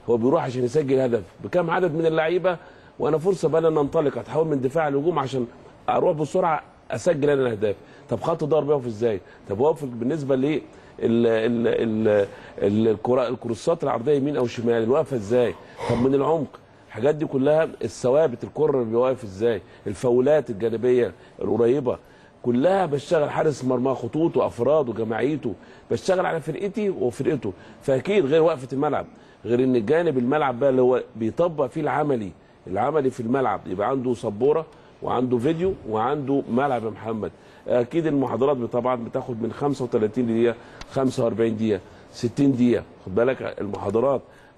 هو بيروح عشان يسجل هدف بكم عدد من اللعيبه وانا فرصه بقى ان انطلق اتحول من دفاع لهجوم عشان اروح بسرعه اسجل انا الاهداف طب خط الضرب يقف ازاي طب واقف بالنسبه ل ال- ال- ال- ال- الكرة الكروسات العرضيه يمين او شمال واقفه ازاي طب من العمق الحاجات دي كلها الثوابت الكره اللي واقف ازاي الفاولات الجانبيه القريبه كلها بشتغل حارس مرمى خطوط وافراد وجماعيته بشتغل على فرقتي وفرقته فاكيد غير وقفه الملعب غير ان الجانب الملعب بقى اللي هو بيطبق فيه العملي العملي في الملعب يبقى عنده سبوره وعنده فيديو وعنده ملعب يا محمد اكيد المحاضرات طبعا بتاخد من 35 دقيقه 45 دقيقه 60 دقيقه خد بالك المحاضرات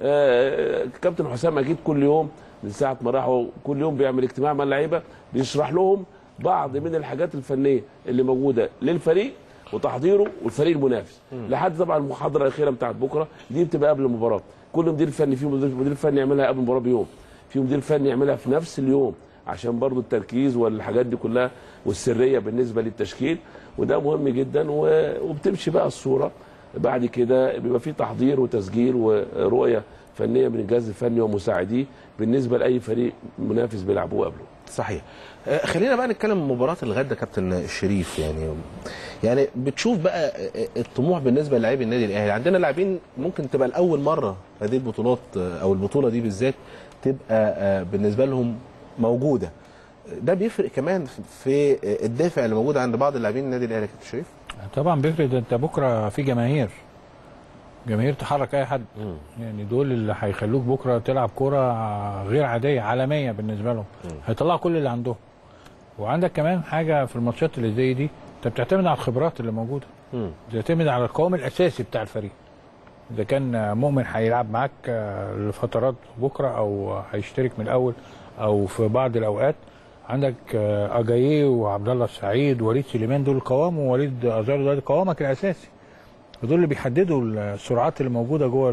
آه، كابتن حسام اكيد كل يوم من ساعه ما راحوا كل يوم بيعمل اجتماع مع اللعيبه بيشرح لهم بعض من الحاجات الفنيه اللي موجوده للفريق وتحضيره والفريق المنافس لحد طبعا المحاضره الاخيره بتاعت بكره دي بتبقى قبل المباراه كل مدير فني في مدير مدير فني يعملها قبل المباراه بيوم في مدير فني يعملها في نفس اليوم عشان برضو التركيز والحاجات دي كلها والسريه بالنسبه للتشكيل وده مهم جدا و- وبتمشي بقى الصوره بعد كده بيبقى في تحضير وتسجيل ورؤيه فنيه من الجهاز الفني ومساعديه بالنسبه لاي فريق منافس بيلعبوه قبله صحيح آه، خلينا بقى نتكلم مباراة الغد يا كابتن الشريف يعني يعني بتشوف بقى آه، الطموح بالنسبة للاعبي النادي الاهلي عندنا لاعبين ممكن تبقى لأول مرة هذه البطولات آه، أو البطولة دي بالذات تبقى آه، بالنسبة لهم موجودة ده بيفرق كمان في الدافع اللي موجود عند بعض اللاعبين النادي الاهلي يا كابتن شريف طبعا بيفرق ده انت بكره في جماهير جماهير تحرك اي حد يعني دول اللي هيخلوك بكره تلعب كوره غير عاديه عالميه بالنسبه لهم هيطلعوا كل اللي عندهم وعندك كمان حاجه في الماتشات اللي زي دي انت بتعتمد على الخبرات اللي موجوده بتعتمد على القوام الاساسي بتاع الفريق اذا كان مؤمن هيلعب معاك آه، لفترات بكره او هيشترك من الاول او في بعض الاوقات عندك آه، اجاييه وعبد الله السعيد ووليد سليمان دول قوام ووليد ازار ده قوامك الاساسي ودول اللي بيحددوا السرعات اللي موجوده جوه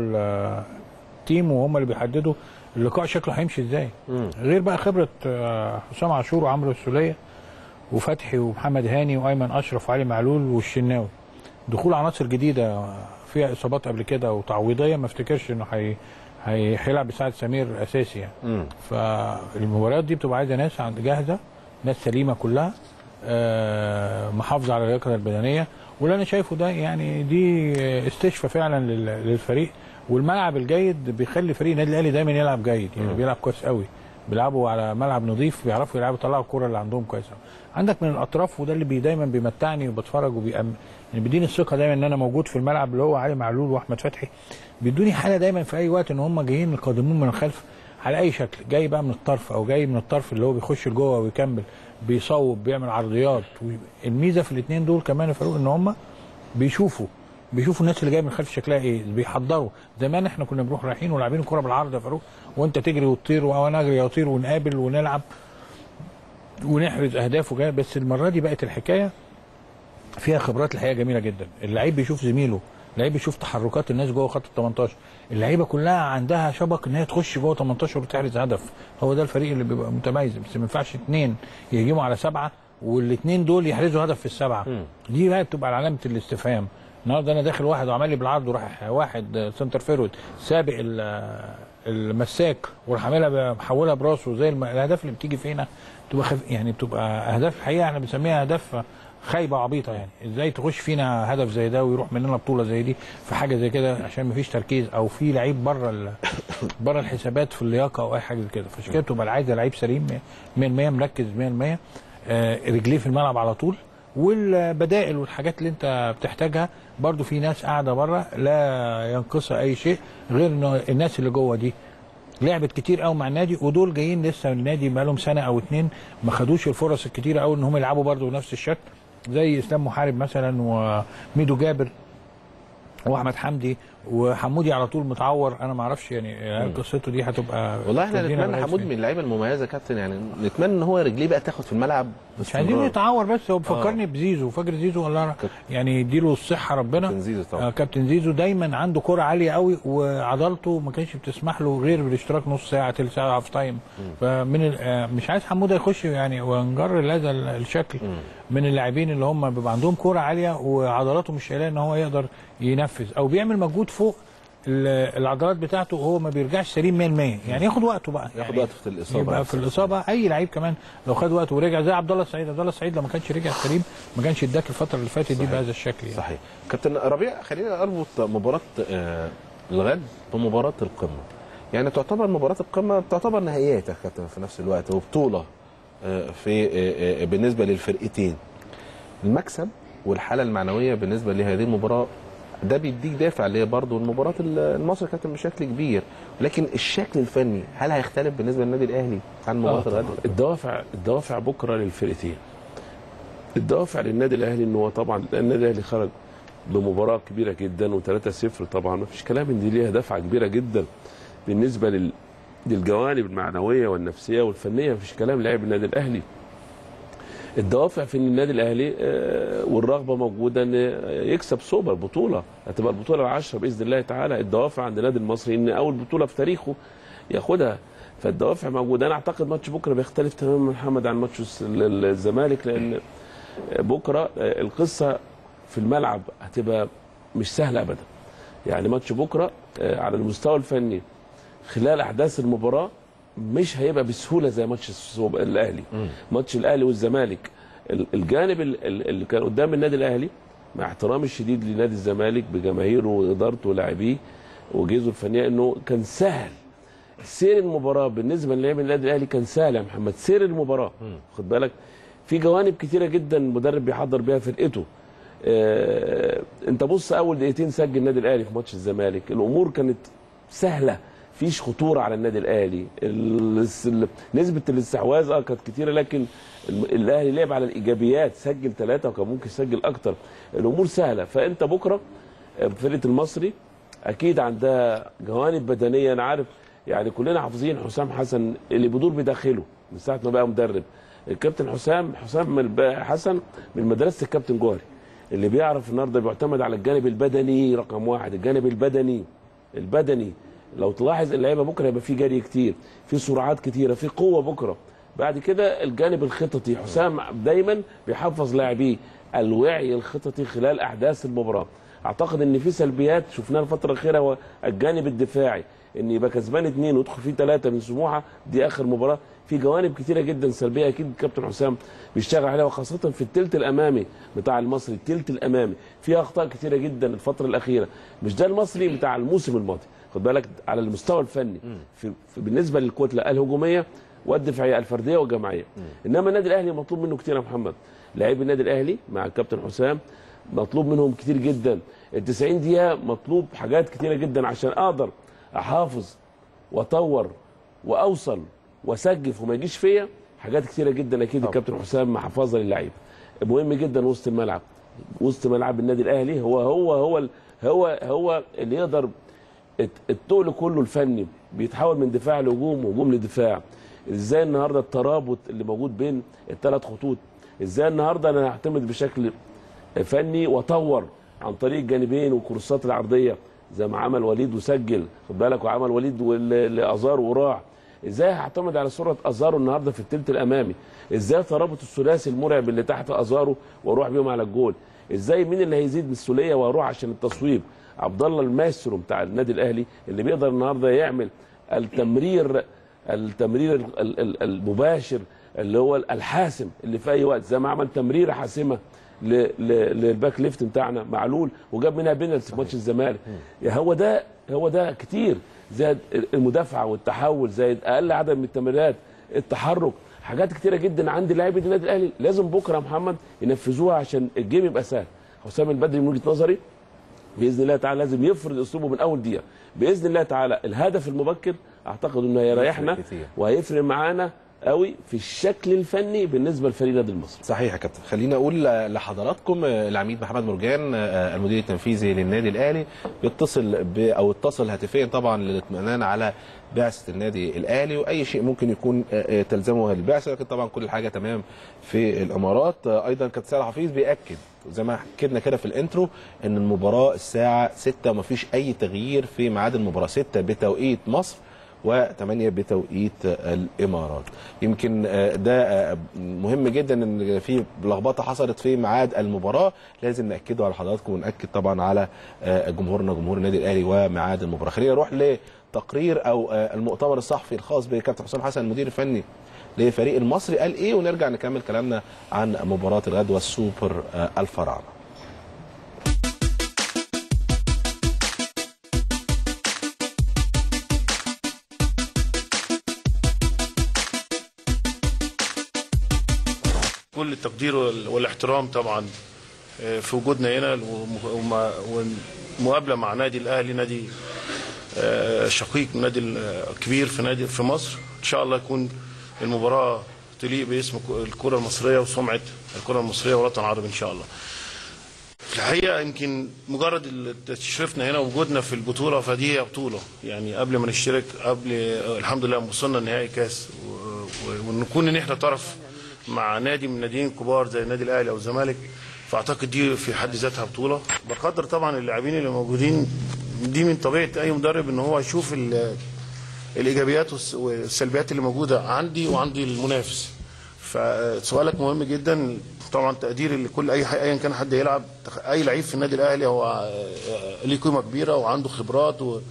التيم وهم اللي بيحددوا اللقاء شكله هيمشي ازاي غير بقى خبره آه، حسام عاشور وعمرو السوليه وفتحي ومحمد هاني وايمن اشرف وعلي معلول والشناوي دخول عناصر جديده فيها اصابات قبل كده وتعويضيه ما افتكرش انه هي هي- هيلعب بسعد سمير اساسي يعني فالمباريات دي بتبقى عايزه ناس عند جاهزه ناس سليمه كلها آه، محافظه على اللياقه البدنيه واللي انا شايفه ده يعني دي استشفاء فعلا لل- للفريق والملعب الجيد بيخلي فريق النادي الاهلي دايما يلعب جيد يعني بيلعب كويس قوي بيلعبوا على ملعب نظيف بيعرفوا يلعبوا يطلعوا الكوره اللي عندهم كويس قوي عندك من الاطراف وده اللي بي دايما بيمتعني وبتفرج وبيأم يعني بيديني الثقه دايما ان انا موجود في الملعب اللي هو علي معلول واحمد فتحي بيدوني حاله دايما في اي وقت ان هم جايين القادمون من الخلف على اي شكل جاي بقى من الطرف او جاي من الطرف اللي هو بيخش لجوه ويكمل بيصوب بيعمل عرضيات الميزه في الاثنين دول كمان يا فاروق ان هم بيشوفوا بيشوفوا الناس اللي جايه من الخلف شكلها ايه بيحضروا زمان احنا كنا بنروح رايحين ولاعبين الكوره بالعرض يا فاروق وانت تجري وتطير وانا اجري واطير ونقابل ونلعب ونحرز اهداف وجاي بس المره دي بقت الحكايه فيها خبرات الحقيقه جميله جدا اللعيب بيشوف زميله اللعيب بيشوف تحركات الناس جوه خط ال 18 اللعيبه كلها عندها شبك ان هي تخش جوه 18 وتحرز هدف هو ده الفريق اللي بيبقى متميز بس ما ينفعش اثنين يهجموا على سبعه والاثنين دول يحرزوا هدف في السبعه دي بقى بتبقى علامه الاستفهام النهارده انا داخل واحد وعمل لي بالعرض وراح واحد سنتر فيرود سابق ال- المساك وراح عاملها محولها براسه زي الم- الاهداف اللي بتيجي فينا بتبقى خف... يعني بتبقى اهداف الحقيقه احنا بنسميها اهداف خايبه وعبيطه يعني ازاي تخش فينا هدف زي ده ويروح مننا بطوله زي دي في حاجه زي كده عشان مفيش تركيز او في لعيب بره ال... بره الحسابات في اللياقه او اي حاجه زي كده فعشان كده بتبقى عايزه لعيب سليم 100% مركز 100% آه، رجليه في الملعب على طول والبدائل والحاجات اللي انت بتحتاجها برضو في ناس قاعده بره لا ينقصها اي شيء غير ان الناس اللي جوه دي لعبت كتير قوي مع النادي ودول جايين لسه النادي بقالهم سنه او اتنين ما خدوش الفرص الكتيره قوي ان هم يلعبوا برضو بنفس الشكل زي اسلام محارب مثلا وميدو جابر واحمد حمدي وحمودي على طول متعور انا ما اعرفش يعني هل قصته دي هتبقى والله احنا تودينا نتمنى لغاية حمود فين؟ من اللعيبه المميزه يا كابتن يعني نتمنى ان هو رجليه بقى تاخد في الملعب مش عايزين باستمرار. يتعور بس هو بيفكرني بزيزو فاكر زيزو والله يعني يديله الصحه ربنا كابتن زيزو طبعا. آه كابتن زيزو دايما عنده كرة عاليه قوي وعضلته ما كانش بتسمح له غير بالاشتراك نص ساعه تلت ساعه هاف تايم فمن ال- آه مش عايز حموده يخش يعني ونجر هذا ال- الشكل من اللاعبين اللي هم بيبقى عندهم كرة عاليه وعضلاته مش قايله ان هو يقدر ينفذ او بيعمل مجهود فوق ال- العضلات بتاعته هو ما بيرجعش سليم 100% يعني ياخد وقته بقى ياخد يعني وقت في الإصابة يبقى في الاصابه اي لعيب كمان لو خد وقت ورجع زي عبد الله السعيد عبد الله السعيد لو ما كانش رجع سليم ما كانش اداك الفتره اللي فاتت دي بهذا الشكل يعني صحيح كابتن ربيع خلينا اربط مباراه آه، الغد بمباراه القمه يعني تعتبر مباراه القمه تعتبر نهائيات يا كابتن في نفس الوقت وبطوله آه، في آه، آه، بالنسبه للفرقتين المكسب والحاله المعنويه بالنسبه لهذه المباراه ده بيديك دافع اللي هي برضه المباراه المصري كابتن بشكل كبير لكن الشكل الفني هل هيختلف بالنسبه للنادي الاهلي عن مباراه آه طبعاً. الغد؟ الدوافع الدوافع بكره للفرقتين الدوافع للنادي الاهلي ان هو طبعا النادي الاهلي خرج بمباراه كبيره جدا و3-0 طبعا ما فيش كلام ان دي ليها دفعه كبيره جدا بالنسبه لل للجوانب المعنويه والنفسيه والفنيه ما فيش كلام لعب النادي الاهلي الدوافع في النادي الاهلي آه، والرغبه موجوده ان يكسب سوبر بطوله هتبقى البطوله العشره باذن الله تعالى الدوافع عند النادي المصري ان اول بطوله في تاريخه ياخدها فالدوافع موجوده انا اعتقد ماتش بكره بيختلف تماما محمد عن ماتش الس- ال- الزمالك لان بكره آه، القصه في الملعب هتبقى مش سهله ابدا يعني ماتش بكره آه، على المستوى الفني خلال احداث المباراه مش هيبقى بسهوله زي ماتش السوب- الاهلي ماتش الاهلي والزمالك ال- الجانب ال- ال- اللي كان قدام النادي الاهلي مع احترامي الشديد لنادي الزمالك بجماهيره وادارته ولاعبيه وجهزه الفنيه انه كان سهل سير المباراه بالنسبه للاعب النادي الاهلي كان سهل يا محمد سير المباراه خد بالك في جوانب كتيره جدا المدرب بيحضر بيها فرقته آه، انت بص اول دقيقتين سجل النادي الاهلي في ماتش الزمالك الامور كانت سهله فيش خطوره على النادي الاهلي ال- ال- نسبه الاستحواذ اه كانت كتيره لكن الم- الاهلي لعب على الايجابيات سجل ثلاثه وكان ممكن يسجل اكتر الامور سهله فانت بكره آه، فرقه المصري اكيد عندها جوانب بدنيه انا عارف يعني كلنا حافظين حسام حسن اللي بيدور بداخله من ساعه ما بقى مدرب الكابتن حسام حسام من- حسن من مدرسه الكابتن جوهري اللي بيعرف النهارده بيعتمد على الجانب البدني رقم واحد الجانب البدني البدني لو تلاحظ اللعيبه بكره هيبقى في جري كتير في سرعات كتيره في قوه بكره بعد كده الجانب الخططي حسام دايما بيحفظ لاعبيه الوعي الخططي خلال احداث المباراه اعتقد ان في سلبيات شفناها الفتره الاخيره هو الجانب الدفاعي ان يبقى كسبان اثنين ويدخل فيه ثلاثه من سموحه دي اخر مباراه في جوانب كتيره جدا سلبيه اكيد الكابتن حسام بيشتغل عليها وخاصه في الثلث الامامي بتاع المصري الثلث الامامي في اخطاء كتيره جدا الفتره الاخيره مش ده المصري بتاع الموسم الماضي خد بالك على المستوى الفني في في بالنسبه للكتله الهجوميه والدفاعيه الفرديه والجماعيه انما النادي الاهلي مطلوب منه كتير يا محمد لاعبي النادي الاهلي مع الكابتن حسام مطلوب منهم كتير جدا ال 90 دقيقه مطلوب حاجات كتيره جدا عشان اقدر احافظ واطور واوصل واسجف وما يجيش فيا حاجات كتيره جدا اكيد الكابتن حسام محفظها للعيب مهم جدا وسط الملعب وسط ملعب النادي الاهلي هو هو هو ال- هو هو اللي يقدر الت- التقل كله الفني بيتحول من دفاع لهجوم وهجوم لدفاع ازاي النهارده الترابط اللي موجود بين الثلاث خطوط ازاي النهارده انا هعتمد بشكل فني واطور عن طريق الجانبين والكورسات العرضيه زي ما عمل وليد وسجل خد بالك وعمل وليد وال- لازار وراع ازاي هعتمد على سرعه ازارو النهارده في الثلث الامامي ازاي ترابط الثلاثي المرعب اللي تحت ازارو واروح بيهم على الجول ازاي مين اللي هيزيد من السوليه واروح عشان التصويب عبد الله المايسترو بتاع النادي الاهلي اللي بيقدر النهارده يعمل التمرير التمرير ال- ال- ال- المباشر اللي هو الحاسم اللي في اي وقت زي ما عمل تمريره حاسمه ل- ل- للباك ليفت بتاعنا معلول وجاب منها بينالتي في ماتش الزمالك يا هو ده هو ده كتير زائد المدافعه والتحول زائد اقل عدد من التمريرات التحرك حاجات كتيره جدا عند لاعبي النادي الاهلي لازم بكره يا محمد ينفذوها عشان الجيم يبقى سهل حسام البدري من وجهه نظري باذن الله تعالى لازم يفرض اسلوبه من اول دقيقه باذن الله تعالى الهدف المبكر اعتقد انه هيريحنا كتير. وهيفرق معانا قوي في الشكل الفني بالنسبه لفريق النادي المصري صحيح يا كابتن خليني اقول لحضراتكم آه، العميد محمد مرجان آه، المدير التنفيذي للنادي الاهلي بيتصل ب او اتصل هاتفيا طبعا للاطمئنان على بعثه النادي الاهلي واي شيء ممكن يكون آه، آه، تلزمه البعثه لكن طبعا كل حاجه تمام في الامارات آه، ايضا كابتن سيد حفيظ بياكد زي ما حكينا كده في الانترو ان المباراه الساعه 6 ومفيش اي تغيير في ميعاد المباراه 6 بتوقيت مصر و8 بتوقيت الامارات يمكن آه، ده آه، مهم جدا ان في لخبطه حصلت في ميعاد المباراه لازم ناكده على حضراتكم وناكد طبعا على آه، جمهورنا جمهور النادي الاهلي وميعاد المباراه خلينا نروح لتقرير او آه، المؤتمر الصحفي الخاص بكابتن حسام حسن المدير الفني لفريق المصري قال ايه ونرجع نكمل كلامنا عن مباراه الغد والسوبر آه، الفراعنه كل التقدير وال- والاحترام طبعا آه، في وجودنا هنا وم- وما- والمقابله مع نادي الاهلي نادي آه، شقيق نادي كبير في نادي في مصر ان شاء الله يكون المباراه تليق باسم الكره المصريه وسمعه الكره المصريه والوطن العربي ان شاء الله. الحقيقه يمكن مجرد تشريفنا هنا ووجودنا في البطوله فدي هي بطوله يعني قبل ما نشترك قبل الحمد لله وصلنا نهائي كاس و- و- ونكون ان احنا طرف مع نادي من الناديين الكبار زي النادي الاهلي او الزمالك فاعتقد دي في حد ذاتها بطوله بقدر طبعا اللاعبين اللي موجودين دي من طبيعه اي مدرب ان هو يشوف ال- الايجابيات والس- والسلبيات اللي موجوده عندي وعندي المنافس فسؤالك مهم جدا طبعا تقدير لكل اي حي- ايا كان حد يلعب اي لعيب في النادي الاهلي هو آه، ليه قيمه كبيره وعنده خبرات و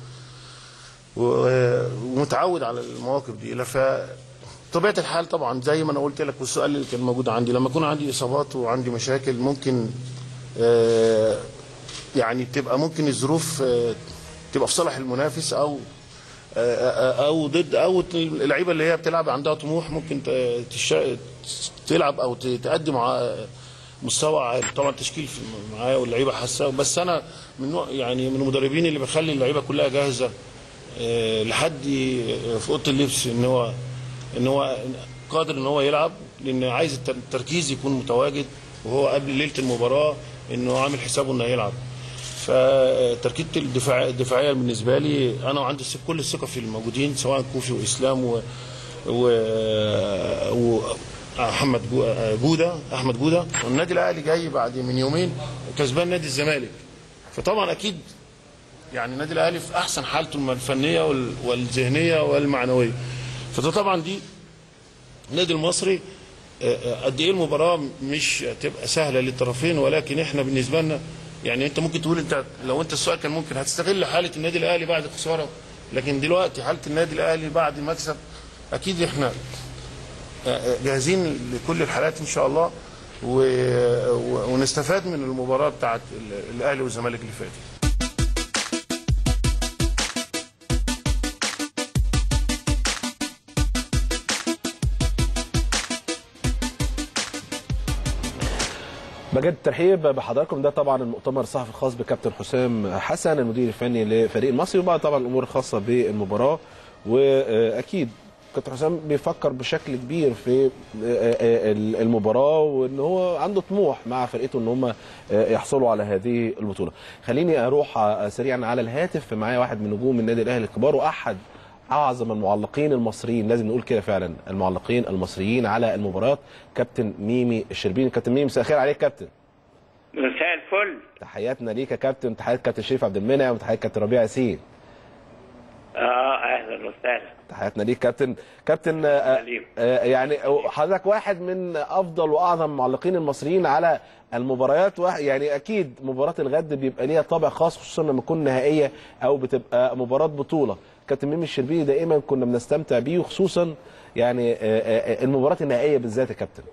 و- ومتعود على المواقف دي لا ف طبيعه الحال طبعا زي ما انا قلت لك والسؤال اللي كان موجود عندي لما يكون عندي اصابات وعندي مشاكل ممكن آه، يعني تبقى ممكن الظروف آه، تبقى في صالح المنافس او آه، او ضد او اللعيبه اللي هي بتلعب عندها طموح ممكن ت- تش- تلعب او ت- تقدم ع- مستوى عالي طبعا التشكيل في- معايا واللعيبه حاسه بس انا من نوع يعني من المدربين اللي بخلي اللعيبه كلها جاهزه آه، لحد في اوضه اللبس ان هو ان هو قادر ان هو يلعب لان عايز التر- التركيز يكون متواجد وهو قبل ليله المباراه انه عامل حسابه انه هيلعب فتركيبه الدفاع الدفاعيه بالنسبه لي انا وعندي الث- كل الثقه في الموجودين سواء كوفي واسلام و و و احمد جو- جوده احمد جوده والنادي الاهلي جاي بعد من يومين كسبان نادي الزمالك فطبعا اكيد يعني النادي الاهلي في احسن حالته الفنيه وال- والذهنيه والمعنويه فده طبعا دي النادي المصري آه، آه، قد ايه المباراه مش هتبقى سهله للطرفين ولكن احنا بالنسبه لنا يعني انت ممكن تقول انت لو انت السؤال كان ممكن هتستغل حاله النادي الاهلي بعد خساره لكن دلوقتي حاله النادي الاهلي بعد المكسب اكيد احنا آه، آه، جاهزين لكل الحالات ان شاء الله و... و... ونستفاد من المباراه بتاعت ال- الاهلي والزمالك اللي فاتت بجد الترحيب بحضراتكم ده طبعا المؤتمر الصحفي الخاص بكابتن حسام حسن المدير الفني لفريق المصري وبعد طبعا الامور الخاصه بالمباراه واكيد كابتن حسام بيفكر بشكل كبير في المباراه وان هو عنده طموح مع فرقته ان هم يحصلوا على هذه البطوله. خليني اروح سريعا على الهاتف معايا واحد من نجوم النادي الاهلي الكبار واحد اعظم المعلقين المصريين لازم نقول كده فعلا المعلقين المصريين على المباريات كابتن ميمي الشربيني كابتن ميمي مساء الخير عليك كابتن مساء الفل تحياتنا ليك يا كابتن تحيات كابتن شريف عبد المنعم وتحيات كابتن ربيع ياسين اه اهلا وسهلا تحياتنا ليك كابتن كابتن آه، سليم. آه، يعني حضرتك واحد من افضل واعظم المعلقين المصريين على المباريات واحد يعني اكيد مباراه الغد بيبقى ليها طابع خاص خصوصا لما تكون نهائيه او بتبقى مباراه بطوله كابتن ميمي الشربيني دائما كنا بنستمتع بيه وخصوصا يعني آه، آه، المباراه النهائيه بالذات يا كابتن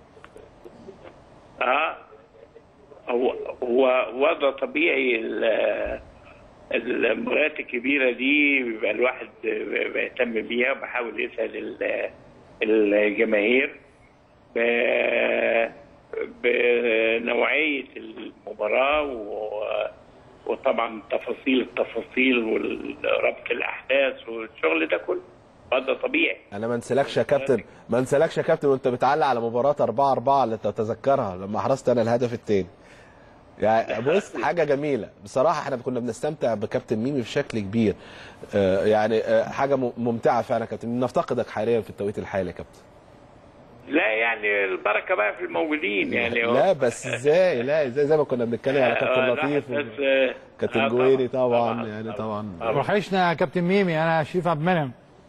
اه هو هو وضع طبيعي ال- المباريات الكبيره دي بيبقى الواحد بيهتم بيها وبحاول يسال ال- الجماهير ب- بنوعيه المباراه و- وطبعا تفاصيل التفاصيل وربط الاحداث والشغل ده كله وضع طبيعي انا ما انسلكش يا كابتن ما انسلكش يا كابتن وانت بتعلق على مباراه 4 4 اللي تتذكرها لما حرزت انا الهدف الثاني يعني بص حاجه جميله بصراحه احنا كنا بنستمتع بكابتن ميمي بشكل كبير آه، يعني آه، حاجه م- ممتعه فعلا يا كابتن نفتقدك حاليا في التوقيت الحالي يا كابتن لا يعني البركه بقى في الموجودين يعني هو- لا بس ازاي لا ازاي زي ما كنا بنتكلم على آه، كابتن لا، لطيف بس آه، كابتن آه، جويري طبعا يعني طبعا وحشنا يا كابتن ميمي انا شريف عبد المنعم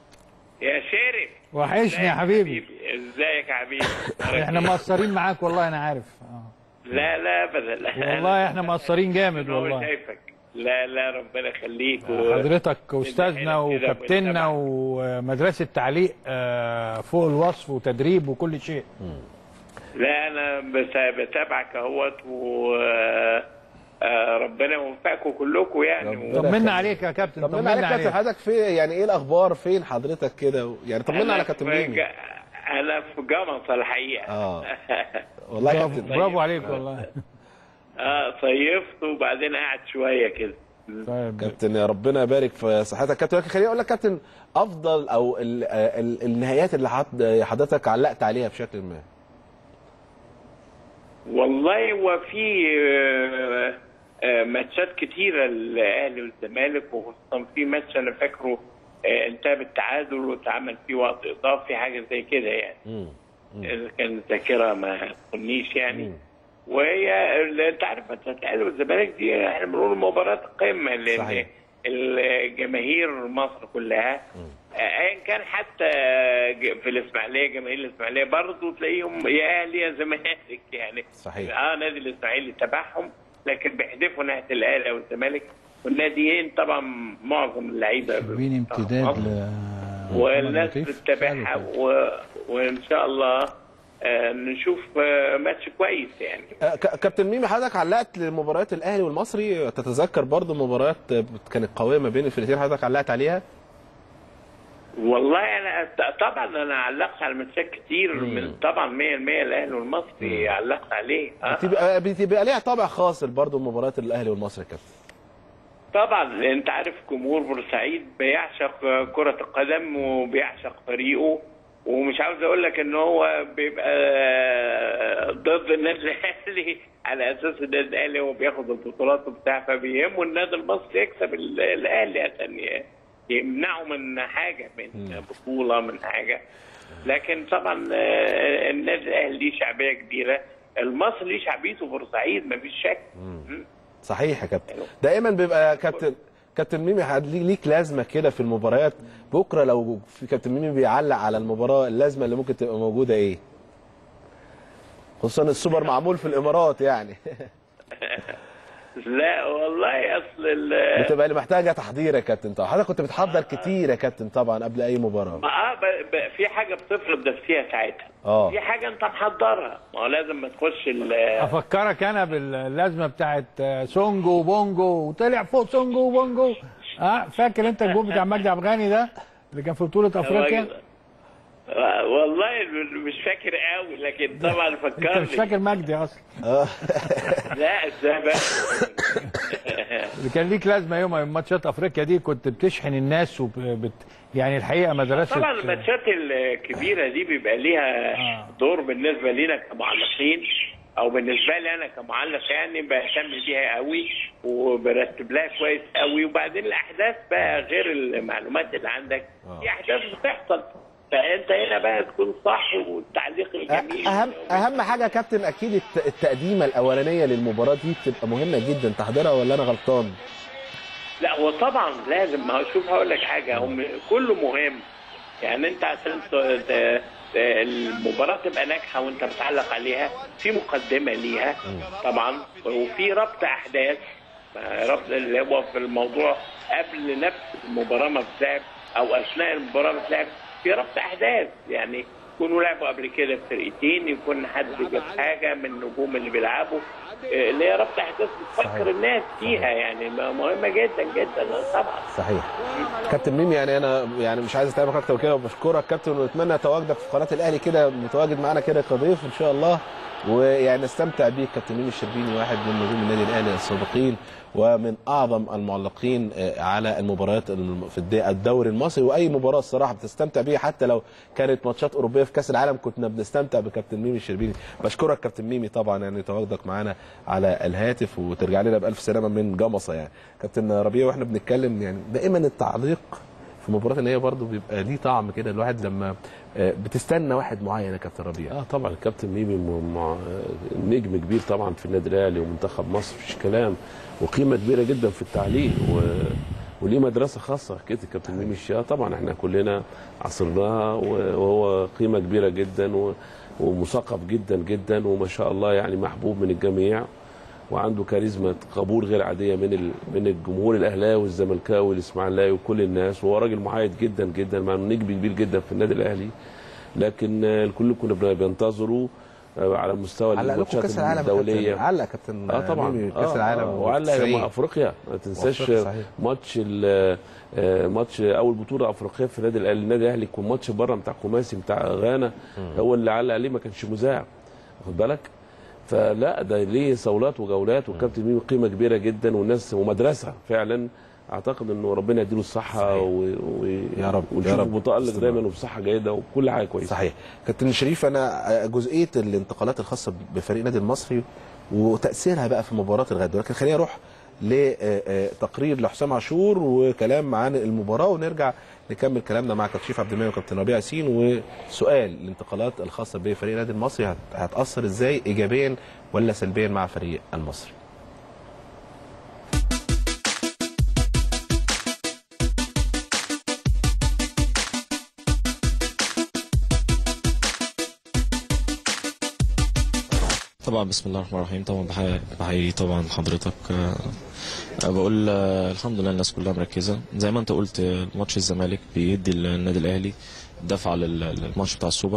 يا شارف وحشني ازيك يا حبيبي ازيك يا حبيبي احنا مقصرين معاك والله انا عارف آه. لا لا ابدا لا والله احنا مقصرين جامد هو والله شايفك لا لا ربنا يخليك و- حضرتك استاذنا إحنا كده وكابتننا بنتابع. ومدرسه تعليق آه، فوق الوصف وتدريب وكل شيء لا انا بت- بتابعك اهوت و آه، ربنا يوفقكم كلكم يعني و- طمنا عليك يا كابتن طمنا عليك كابتن حضرتك في يعني ايه الاخبار فين حضرتك كده يعني طمنا أنا على كابتن في ميمي ج- انا في جمصة الحقيقه اه والله يا برافو, كابتن برافو عليك والله اه صيفت وبعدين قعد شويه كده طيب كابتن يا ربنا يبارك في صحتك كابتن لكن خليني اقول لك كابتن افضل او ال ال النهايات اللي حض- حضرتك علقت عليها بشكل ما والله هو في آه، آه، ماتشات كتيرة للأهلي والزمالك وخصوصا في ماتش أنا فاكره آه، انتهى بالتعادل واتعمل فيه وقت إضافي حاجة زي كده يعني مم. إذا كان الذاكرة ما تخنيش يعني وهي ال- أنت عارف ماتشات الأهلي والزمالك دي احنا بنقول مباراة قمة لأن صحيح. الجماهير مصر كلها آه، ايا كان حتى ج- في الاسماعيليه جماهير الاسماعيليه برضه تلاقيهم يا اهلي يا زمالك يعني صحيح. اه نادي الاسماعيلي تبعهم لكن بيحدفوا ناحيه الاهلي او الزمالك والناديين طبعا معظم اللعيبه شايفين امتداد مصر. ل والناس لطيف. بتتابعها حلو و... وان شاء الله آه نشوف آه ماتش كويس يعني آه، ك- كابتن ميمي حضرتك علقت لمباريات الاهلي والمصري تتذكر برضو مباريات كانت قويه ما بين الفرقتين حضرتك علقت عليها والله انا ط- طبعا انا علقت على ماتشات كتير من طبعا 100% الاهلي والمصري علقت عليه آه. بتبقى بتبقى ليها طابع خاص برضو مباريات الاهلي والمصري يا كابتن طبعا انت عارف جمهور بورسعيد بيعشق كرة القدم وبيعشق فريقه ومش عاوز اقول لك ان هو بيبقى ضد النادي الاهلي على اساس النادي الاهلي هو بياخد البطولات وبتاع فبيهمه النادي المصري يكسب ال- الاهلي عشان ي- يمنعه من حاجه من بطوله من حاجه لكن طبعا آه، النادي الاهلي ليه شعبيه كبيره المصري ليه شعبيته بورسعيد مفيش شك مم. صحيح يا كابتن دائما بيبقى كابتن كابتن ميمي حد- ليه- ليك لازمه كده في المباريات بكره لو في كابتن ميمي بيعلق على المباراه اللازمه اللي ممكن تبقى موجوده ايه خصوصا السوبر معمول في الامارات يعني لا والله اصل ال- بتبقى اللي محتاجه تحضير يا كابتن طبعا حضرتك كنت بتحضر كتير يا كابتن طبعا قبل اي مباراه اه ب- ب- في حاجه بتفرض نفسها ساعتها اه في حاجه انت محضرها ما هو لازم ما تخش ال- افكرك انا باللازمه بتاعت آه، سونجو وبونجو وطلع فوق سونجو وبونجو اه فاكر انت الجول بتاع مجدي عبد الغني ده اللي كان في بطوله افريقيا آه، والله مش فاكر قوي لكن طبعا انت فكرني مش فاكر مجدي اصلا لا ازاي بقى اللي كان ليك لازمه يوم ماتشات افريقيا دي كنت بتشحن الناس وبت يعني الحقيقه مدرسه طبعا الماتشات الكبيره دي بيبقى ليها آه. دور بالنسبه لينا كمعلقين او بالنسبه لي انا كمعلق يعني بهتم بيها قوي وبرتب لها كويس قوي وبعدين الاحداث بقى غير المعلومات اللي عندك في احداث بتحصل فانت هنا بقى تكون صح والتعليق الجميل اهم اهم حاجه يا كابتن اكيد الت- التقديمه الاولانيه للمباراه دي بتبقى مهمه جدا تحضيرها ولا انا غلطان لا هو طبعا لازم ما هو شوف هقول لك حاجه هم كله مهم يعني انت عشان ت- ت- المباراه تبقى ناجحه وانت بتعلق عليها في مقدمه ليها طبعا وفي ربط احداث ربط اللي هو في الموضوع قبل نفس المباراه ما بتلعب او اثناء المباراه ما بتلعب في ربط احداث يعني يكونوا لعبوا قبل كده فرقتين يكون حد جاب حاجه من النجوم اللي بيلعبوا آه، اللي هي ربط احداث بتفكر الناس فيها يعني مهمه جدا جدا طبعا صحيح كابتن ميمي يعني انا يعني مش عايز اتعبك اكتر وكده وبشكرك كابتن ونتمنى تواجدك في قناه الاهلي كده متواجد معانا كده كضيف ان شاء الله ويعني نستمتع بيك كابتن ميمي الشربيني واحد من نجوم النادي الاهلي السابقين ومن اعظم المعلقين آه، على المباريات الم- في الد- الدوري المصري واي مباراه الصراحه بتستمتع بيها حتى لو كانت ماتشات اوروبيه في كاس العالم كنا بنستمتع بكابتن ميمي الشربيني بشكرك كابتن ميمي طبعا يعني تواجدك معانا على الهاتف وترجع لنا بالف سلامه من جمصه يعني كابتن ربيع واحنا بنتكلم يعني دائما التعليق في المباريات ان هي برضه بيبقى ليه طعم كده الواحد لما آه، بتستنى واحد معين يا كابتن ربيع اه طبعا الكابتن ميمي م- مع- نجم كبير طبعا في النادي الاهلي ومنتخب مصر مفيش كلام وقيمه كبيره جدا في التعليق و... وليه مدرسه خاصه كده كابتن ميمي الشاه طبعا احنا كلنا عصرناها وهو قيمه كبيره جدا و- ومثقف جدا جدا وما شاء الله يعني محبوب من الجميع وعنده كاريزما قبول غير عاديه من ال... من الجمهور الاهلاوي والزملكاوي والاسماعيلاوي وكل الناس وهو راجل محايد جدا جدا مع انه نجم كبير جدا في النادي الاهلي لكن آه، الكل كنا بن- بننتظره آه، على مستوى علق لكم الماتشات كاس العالم يا الدوليه كابتن علق كابتن اه طبعا ميمي كاس آه، العالم آه وعلق 90. مع افريقيا ما تنساش وأفريقيا صحيح. ماتش ال- آه، ماتش اول بطوله افريقيه في النادي الأهلي- النادي الاهلي يكون ماتش بره بتاع كوماسي بتاع غانا هو اللي علق عليه ما كانش مذاع واخد بالك فلا ده ليه صولات وجولات والكابتن ميمي قيمه كبيره جدا والناس ومدرسه فعلا اعتقد انه ربنا يديله الصحه صحيح. و... و... يا رب، يا ونشوفه رب. متالق استمر. دايما وبصحه جيده وكل حاجه كويسه صحيح كابتن شريف انا جزئيه الانتقالات الخاصه بفريق النادي المصري وتاثيرها بقى في مباراه الغد ولكن خلينا نروح لتقرير لحسام عاشور وكلام عن المباراه ونرجع نكمل كلامنا مع كابتن شريف عبد المنعم وكابتن ربيع ياسين وسؤال الانتقالات الخاصه بفريق النادي المصري هت- هتاثر ازاي ايجابيا ولا سلبيا مع فريق المصري طبعا بسم الله الرحمن الرحيم طبعا بحيي بحيي طبعا حضرتك آه، آه، بقول آه، الحمد لله الناس كلها مركزه زي ما انت قلت آه، ماتش الزمالك بيدي النادي الاهلي دفعه لل- للماتش بتاع السوبر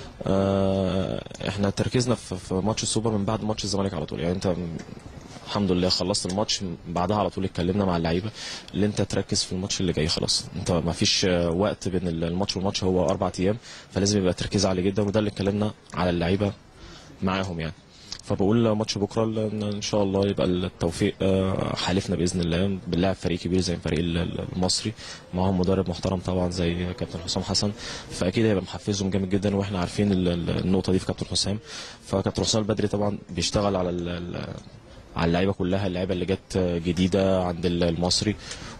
آه، احنا تركيزنا في في ماتش السوبر من بعد ماتش الزمالك على طول يعني انت الحمد لله خلصت الماتش بعدها على طول اتكلمنا مع اللعيبه اللي انت تركز في الماتش اللي جاي خلاص انت ما فيش آه، وقت بين الماتش والماتش هو اربع ايام فلازم يبقى تركيز عالي جدا وده اللي اتكلمنا على اللعيبه معاهم يعني فبقول ماتش بكره ان ان شاء الله يبقى التوفيق آه، حالفنا باذن الله بنلاعب فريق كبير زي الفريق ال- ال- المصري معاهم مدرب محترم طبعا زي كابتن حسام حسن فاكيد هيبقى محفزهم جامد جدا واحنا عارفين ال- ال- النقطه دي في كابتن حسام فكابتن حسام البدري طبعا بيشتغل على ال- ال- على اللعيبه كلها اللعيبه اللي جت جديده عند المصري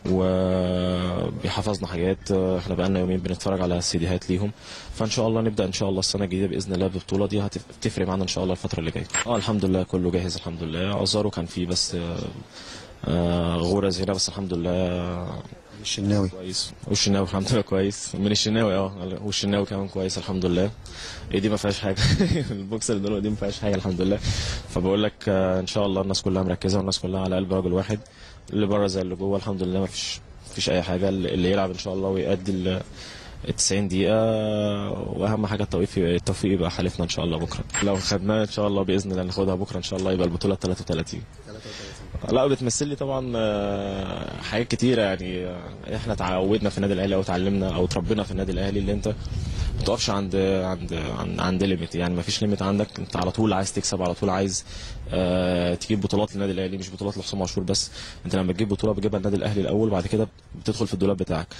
وبيحفظنا حاجات احنا بقالنا يومين بنتفرج على سيديهات ليهم فان شاء الله نبدا ان شاء الله السنه الجديده باذن الله بالبطوله دي هتفرق معانا ان شاء الله الفتره اللي جايه اه الحمد لله كله جاهز الحمد لله ازارو كان فيه بس آه، آه، غرز هنا بس الحمد لله الشناوي كويس والشناوي الحمد لله كويس من الشناوي اه والشناوي كمان كويس الحمد لله ايه دي ما فيهاش حاجه البوكس اللي دول دي ما فيهاش حاجه الحمد لله فبقول لك آه، ان شاء الله الناس كلها مركزه والناس كلها على قلب رجل واحد اللي بره زي اللي جوه الحمد لله ما فيش فيش اي حاجه اللي اللي يلعب ان شاء الله ويأدي ال ال 90 دقيقة وأهم حاجة التوفيق التوفيق يبقى حالفنا إن شاء الله بكرة لو خدناها إن شاء الله بإذن الله ناخدها بكرة إن شاء الله يبقى البطولة 33 لا بتمثل لي طبعا آه، حاجات كتيره يعني آه، احنا تعودنا في النادي الاهلي او اتعلمنا او اتربينا في النادي الاهلي اللي انت ما تقفش عند عند عند, عند ليميت يعني ما فيش ليميت عندك انت على طول عايز تكسب على طول عايز آه تجيب بطولات للنادي الاهلي مش بطولات لحسام عاشور بس انت لما تجيب بطوله بتجيبها النادي الاهلي الاول بعد كده بتدخل في الدولاب بتاعك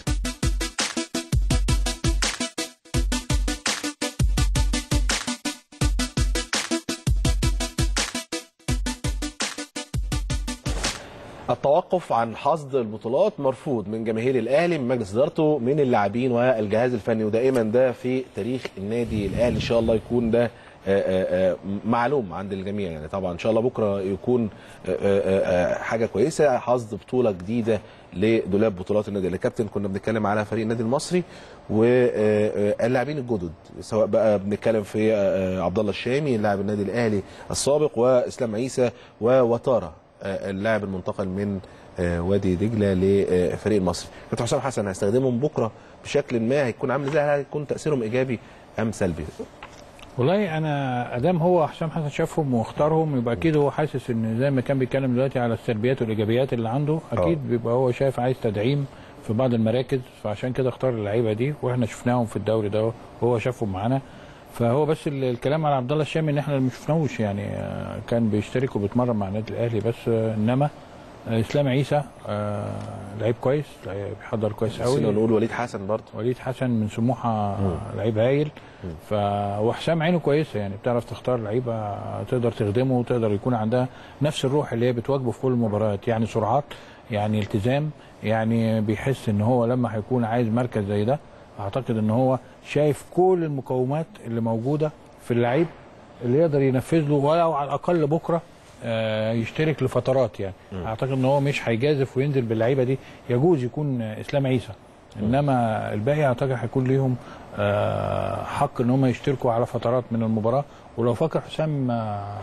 التوقف عن حصد البطولات مرفوض من جماهير الاهلي من مجلس ادارته من اللاعبين والجهاز الفني ودائما ده في تاريخ النادي الاهلي ان شاء الله يكون ده آه، آه، آه، معلوم عند الجميع يعني طبعا ان شاء الله بكره يكون آه، آه، آه، حاجه كويسه حصد بطوله جديده لدولاب بطولات النادي الاهلي كابتن كنا بنتكلم على فريق النادي المصري واللاعبين الجدد سواء بقى بنتكلم في آه، آه، عبد الله الشامي لاعب النادي الاهلي السابق واسلام عيسى ووتاره آه، اللاعب المنتقل من آه، وادي دجله لفريق المصري كابتن حسام حسن هيستخدمهم بكره بشكل ما هيكون عامل ازاي هل هيكون تاثيرهم ايجابي ام سلبي والله انا ادام هو حسام حسن شافهم واختارهم يبقى اكيد هو حاسس ان زي ما كان بيتكلم دلوقتي على السلبيات والايجابيات اللي عنده اكيد بيبقى هو شايف عايز تدعيم في بعض المراكز فعشان كده اختار اللعيبه دي واحنا شفناهم في الدوري ده وهو شافهم معانا فهو بس ال- الكلام على عبد الله الشامي ان احنا ما شفناهوش يعني آه، كان بيشترك وبيتمرن مع النادي الاهلي بس آه، انما آه، اسلام عيسى آه، لعيب كويس لعيب بيحضر كويس قوي نسينا نقول وليد حسن برضه وليد حسن من سموحه لعيب هايل ف وحسام عينه كويسه يعني بتعرف تختار لعيبه تقدر تخدمه وتقدر يكون عندها نفس الروح اللي هي بتواجبه في كل المباريات يعني سرعات يعني التزام يعني بيحس ان هو لما هيكون عايز مركز زي ده اعتقد ان هو شايف كل المقومات اللي موجوده في اللعيب اللي يقدر ينفذ له ولو على الاقل بكره آه، يشترك لفترات يعني اعتقد ان هو مش هيجازف وينزل باللعيبه دي يجوز يكون آه، اسلام عيسى انما الباقي اعتقد هيكون ليهم آه، حق ان هم يشتركوا على فترات من المباراه ولو فكر حسام آه،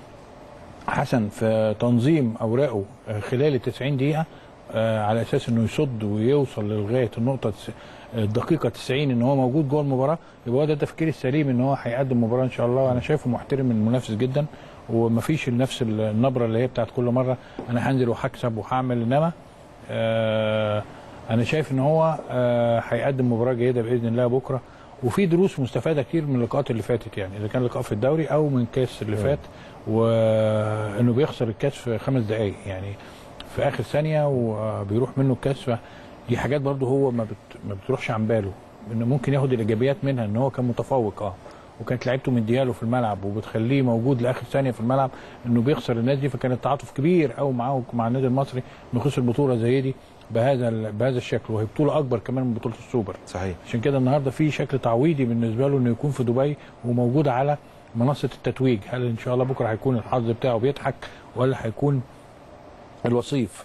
حسن في تنظيم اوراقه آه، خلال ال 90 دقيقه آه، على اساس انه يصد ويوصل لغايه النقطه تس- الدقيقه 90 ان هو موجود جوه المباراه يبقى هو ده التفكير السليم ان هو هيقدم مباراه ان شاء الله وانا شايفه محترم المنافس جدا ومفيش نفس النبره اللي هي بتاعت كل مره انا هنزل وهكسب وهعمل انما آه انا شايف ان هو آه هيقدم مباراه جيده باذن الله بكره وفي دروس مستفاده كتير من اللقاءات اللي فاتت يعني اذا كان لقاء في الدوري او من كاس اللي فات وانه بيخسر الكاس في خمس دقائق يعني في اخر ثانيه وبيروح منه الكاس فدي حاجات برضه هو ما, بت... ما بتروحش عن باله انه ممكن ياخد الايجابيات منها ان هو كان متفوق اه وكانت لعيبته مدياله في الملعب وبتخليه موجود لاخر ثانيه في الملعب انه بيخسر الناس دي فكان التعاطف كبير قوي معاه مع النادي المصري انه خسر بطوله زي دي بهذا ال- بهذا الشكل وهي بطوله اكبر كمان من بطوله السوبر صحيح عشان كده النهارده في شكل تعويضي بالنسبه له انه يكون في دبي وموجود على منصه التتويج هل ان شاء الله بكره هيكون الحظ بتاعه بيضحك ولا هيكون الوصيف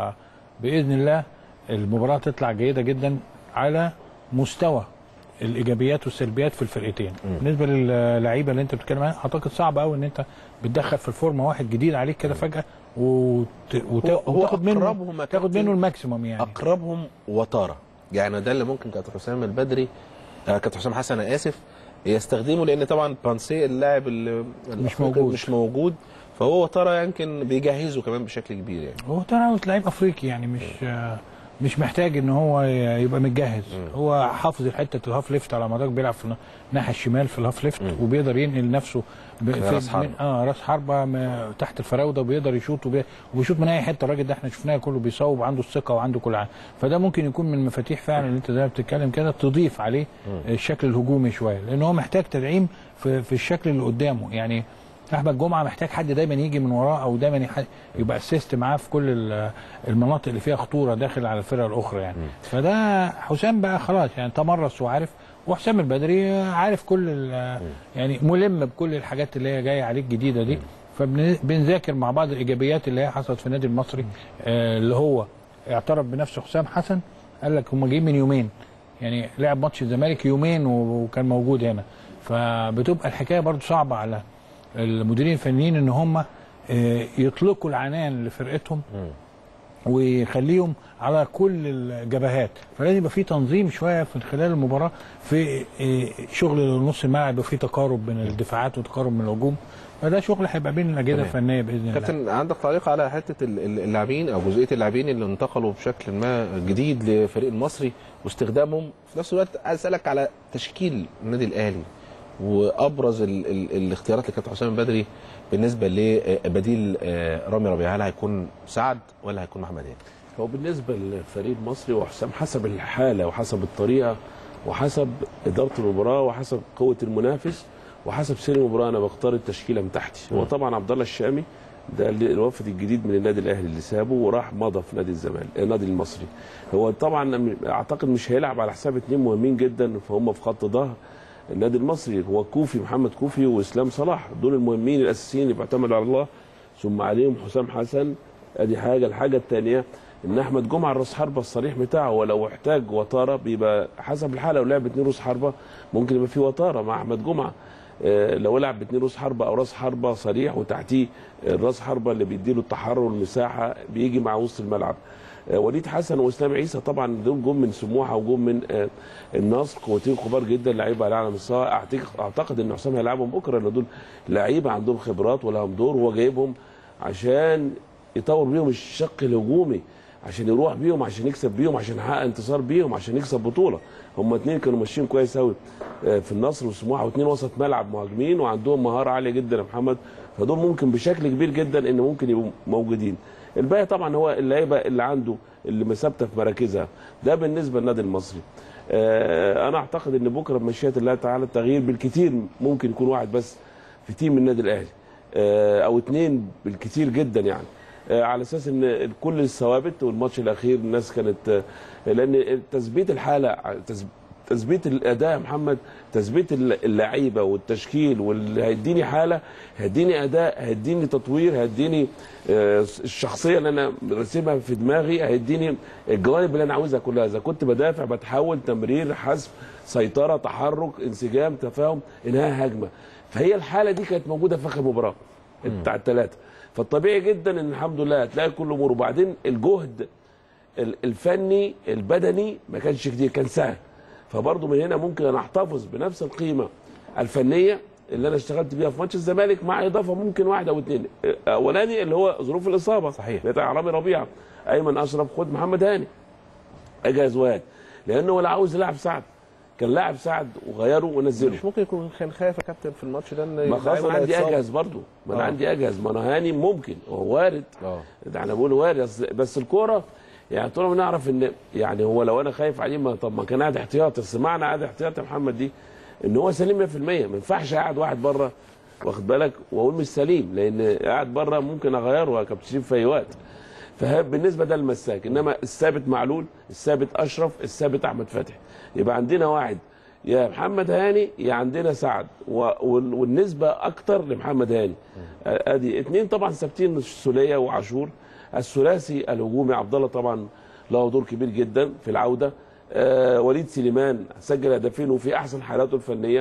فباذن الله المباراه تطلع جيده جدا على مستوى الايجابيات والسلبيات في الفرقتين بالنسبه للعيبه اللي انت بتتكلم عنها اعتقد صعب قوي ان انت بتدخل في الفورمه واحد جديد عليك كده فجاه وت... وت... هو- هو وتاخد منه أقربهم يا تاخد كابتن. منه الماكسيموم يعني اقربهم وتاره يعني ده اللي ممكن كابتن حسام البدري آه كابتن حسام حسن انا اسف يستخدمه لان طبعا بانسي اللاعب اللي الأفريقي موجود. مش موجود فهو وتاره يمكن بيجهزه كمان بشكل كبير يعني هو ترى لعيب افريقي يعني مش مش محتاج ان هو يبقى متجهز هو حافظ حته الهاف ليفت على مدار بيلعب في الناحيه الشمال في الهاف ليفت وبيقدر ينقل نفسه ب- في- راس حربة. من- اه راس حربه م- تحت الفراوده وبيقدر يشوط وبي- وبيشوط من اي حته الراجل ده احنا شفناه كله بيصوب عنده الثقه وعنده كل حاجه فده ممكن يكون من المفاتيح فعلا اللي انت زي ما بتتكلم كده تضيف عليه الشكل الهجومي شويه لان هو محتاج تدعيم في, في الشكل اللي قدامه يعني احمد جمعه محتاج حد دايما يجي من وراه او دايما يح- يبقى اسيست معاه في كل ال- المناطق اللي فيها خطوره داخل على الفرقه الاخرى يعني فده حسام بقى خلاص يعني تمرس وعارف وحسام البدري عارف كل ال- يعني ملم بكل الحاجات اللي هي جايه عليك جديده دي فبنذاكر مع بعض الايجابيات اللي هي حصلت في النادي المصري آه، اللي هو اعترف بنفسه حسام حسن قال لك هم جايين من يومين يعني لعب ماتش الزمالك يومين و- وكان موجود هنا فبتبقى الحكايه برضو صعبه على المديرين الفنيين ان هم آه، يطلقوا العنان لفرقتهم ويخليهم على كل الجبهات فلازم يبقى في تنظيم شويه في خلال المباراه في آه، شغل نص الملعب يبقى في تقارب بين الدفاعات وتقارب من الهجوم فده شغل هيبقى بين الاجهزه تمام. الفنيه باذن الله كابتن عندك تعليق على حته ال- ال- اللاعبين او جزئيه اللاعبين اللي انتقلوا بشكل ما جديد لفريق المصري واستخدامهم في نفس الوقت عايز اسالك على تشكيل النادي الاهلي وابرز ال ال الاختيارات اللي كابتن حسام البدري بالنسبه لبديل آه، رامي ربيعه هل هيكون سعد ولا هيكون محمد هاني؟ هو بالنسبه للفريق المصري وحسام حسب الحاله وحسب الطريقه وحسب اداره المباراه وحسب قوه المنافس وحسب سير المباراه انا بختار التشكيله من تحتي هو طبعا عبد الله الشامي ده اللي- الوفد الجديد من النادي الاهلي اللي سابه وراح مضى في نادي الزمالك النادي المصري هو طبعا اعتقد مش هيلعب على حساب اثنين مهمين جدا فهم في خط ظهر النادي المصري هو كوفي محمد كوفي واسلام صلاح دول المهمين الاساسيين اللي بيعتمدوا على الله ثم عليهم حسام حسن ادي حاجه الحاجه الثانيه ان احمد جمعه الراس حربه الصريح بتاعه ولو احتاج وطاره بيبقى حسب الحاله لو لعب اتنين راس حربه ممكن يبقى في وطاره مع احمد جمعه آه، لو لعب باتنين راس حربه او راس حربه صريح وتحتيه الراس حربه اللي بيديله التحرر والمساحه بيجي مع وسط الملعب آه، وليد حسن واسلام عيسى طبعا دول جم من سموحه وجم من آه، النصر قوتين كبار جدا لعيبه على اعلى مستوى أعتقد- اعتقد ان حسام هيلعبهم بكره لان دول لعيبه عندهم خبرات ولهم دور هو جايبهم عشان يطور بيهم الشق الهجومي عشان يروح بيهم عشان يكسب بيهم عشان يحقق انتصار بيهم عشان يكسب بطوله هم اتنين كانوا ماشيين كويس قوي في النصر وسموحه واتنين وسط ملعب مهاجمين وعندهم مهاره عاليه جدا يا محمد فدول ممكن بشكل كبير جدا ان ممكن يبقوا موجودين الباقي طبعا هو اللعيبه اللي عنده اللي ثابته في مراكزها ده بالنسبه للنادي المصري آه، انا اعتقد ان بكره بمشيئه الله تعالى التغيير بالكثير ممكن يكون واحد بس في تيم النادي الاهلي آه، او اثنين بالكثير جدا يعني آه، على اساس ان كل الثوابت والماتش الاخير الناس كانت آه، لان تثبيت الحاله تث- تثبيت الاداء يا محمد تثبيت اللعيبه والتشكيل واللي هيديني حاله هيديني اداء هيديني تطوير هيديني آه، الشخصيه اللي انا راسمها في دماغي هيديني الجوانب اللي انا عاوزها كلها اذا كنت بدافع بتحول تمرير حسم سيطره تحرك انسجام تفاهم انهاء هجمه فهي الحاله دي كانت موجوده في اخر مباراه بتاع الثلاثه فالطبيعي جدا ان الحمد لله هتلاقي كل امور وبعدين الجهد ال- الفني البدني ما كانش كتير كان سهل فبرضه من هنا ممكن انا احتفظ بنفس القيمه الفنيه اللي انا اشتغلت بيها في ماتش الزمالك مع اضافه ممكن واحد او اثنين اولاني اللي هو ظروف الاصابه صحيح. بتاع رامي ربيعه ايمن اشرف خد محمد هاني اجهز واد لانه ولا عاوز يلعب سعد كان لاعب سعد وغيره ونزله مش ممكن يكون كان خايف يا كابتن في الماتش ده ان ما خلاص اللعيبة انا عندي هيتصاب. اجهز برضو ما انا آه. عندي اجهز ما انا هاني ممكن هو وارد اه ده انا بقول وارد أصل- بس الكوره يعني طول ما نعرف ان يعني هو لو انا خايف عليه ما طب ما كان قاعد احتياطي بس معنى قاعد احتياطي يا محمد دي ان هو سليم 100% ما ينفعش قاعد واحد بره واخد بالك واقول مش سليم لان قاعد بره ممكن اغيره يا كابتن شريف في اي وقت فبالنسبه ده المساك انما الثابت معلول الثابت اشرف الثابت احمد فتحي يبقى عندنا واحد يا محمد هاني يا عندنا سعد و- وال- والنسبه اكتر لمحمد هاني آه، ادي اثنين طبعا ثابتين السوليه وعاشور الثلاثي الهجومي عبد الله طبعا له دور كبير جدا في العوده آه وليد سليمان سجل هدفين وفي احسن حالاته الفنيه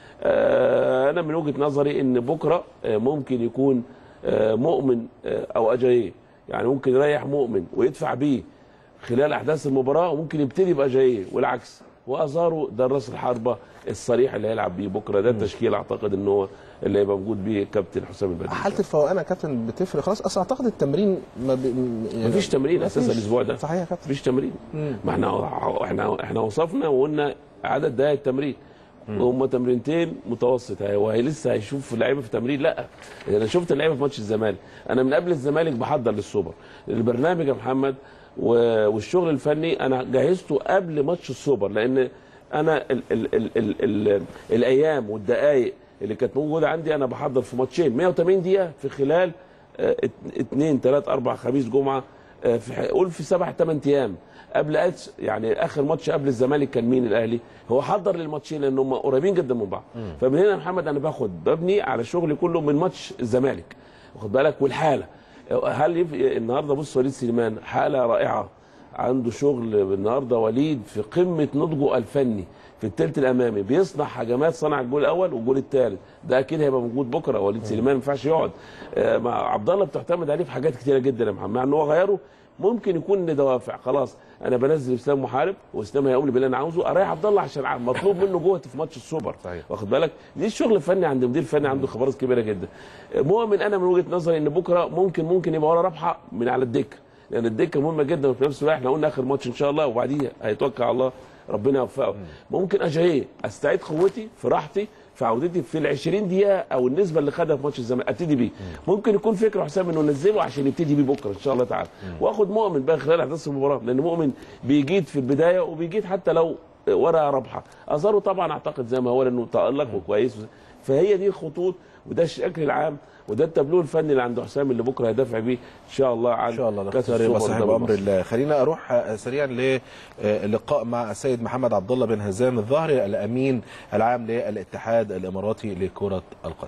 آه انا من وجهه نظري ان بكره آه ممكن يكون آه مؤمن آه او اجاييه يعني ممكن يريح مؤمن ويدفع بيه خلال احداث المباراه وممكن يبتدي باجاييه والعكس وازارو ده راس الحربه الصريح اللي هيلعب بيه بكره ده التشكيل اعتقد ان هو اللي هيبقى موجود بيه الكابتن حسام البدري حاله الفوقان يا كابتن بتفرق خلاص اصل اعتقد التمرين ما ب... يعني مفيش تمرين اساسا مفيش. الاسبوع ده صحيح يا كابتن مفيش تمرين ما احنا احنا احنا وصفنا وقلنا عدد دقائق التمرين هم تمرينتين متوسط هي- وهي لسه هيشوف لعيبه في تمرين لا انا شفت اللعيبه في ماتش الزمالك انا من قبل الزمالك بحضر للسوبر البرنامج يا محمد و- والشغل الفني انا جهزته قبل ماتش السوبر لان انا ال ال ال ال ال الايام والدقائق اللي كانت موجوده عندي انا بحضر في ماتشين 180 دقيقه في خلال آه، ات- اتنين تلات اربع خميس جمعه آه، في ح- قول في سبع ثمان ايام قبل أتس يعني اخر ماتش قبل الزمالك كان مين الاهلي هو حضر للماتشين لان هم قريبين جدا من بعض فمن هنا يا محمد انا باخد ببني على شغلي كله من ماتش الزمالك واخد بالك والحاله هل يف... النهارده بص وليد سليمان حاله رائعه عنده شغل النهارده وليد في قمه نضجه الفني في الثلث الامامي بيصنع هجمات صنع الجول الاول والجول الثالث ده اكيد هيبقى موجود بكره وليد سليمان ما ينفعش يقعد آه، مع عبد الله بتعتمد عليه في حاجات كتيره جدا يا محمد مع ان هو غيره ممكن يكون لدوافع خلاص انا بنزل اسلام محارب واسلام هيقوم لي باللي انا عاوزه اريح عبد الله عشان ع- مطلوب منه جهد في ماتش السوبر صحيح. واخد بالك دي الشغل الفني عند مدير فني عنده خبرات كبيره جدا مؤمن انا من وجهه نظري ان بكره ممكن ممكن يبقى ورا رابحه من على الدكه لان الدكه مهمه جدا وفي نفس الوقت احنا قلنا اخر ماتش ان شاء الله وبعديها هيتوكل على الله ربنا يوفقه ممكن اجاهيه استعيد قوتي في راحتي في عودتي في ال 20 دقيقه او النسبه اللي خدها في ماتش الزمالك ابتدي بيه ممكن يكون فكره حسام انه نزله عشان يبتدي بيه بكره ان شاء الله تعالى واخد مؤمن بقى خلال احداث المباراه لان مؤمن بيجيد في البدايه وبيجيد حتى لو ورقه رابحه ازارو طبعا اعتقد زي ما هو انه تالق وكويس فهي دي الخطوط وده الشكل العام وده التابلو الفني اللي عند حسام اللي بكره هيدافع بيه ان شاء الله عن ان شاء الله كاس نختار السوبر وصاحب قدام امر مصر. الله خلينا اروح آه، سريعا للقاء مع السيد محمد عبد الله بن هزام الظهري الامين العام للاتحاد الاماراتي لكره القدم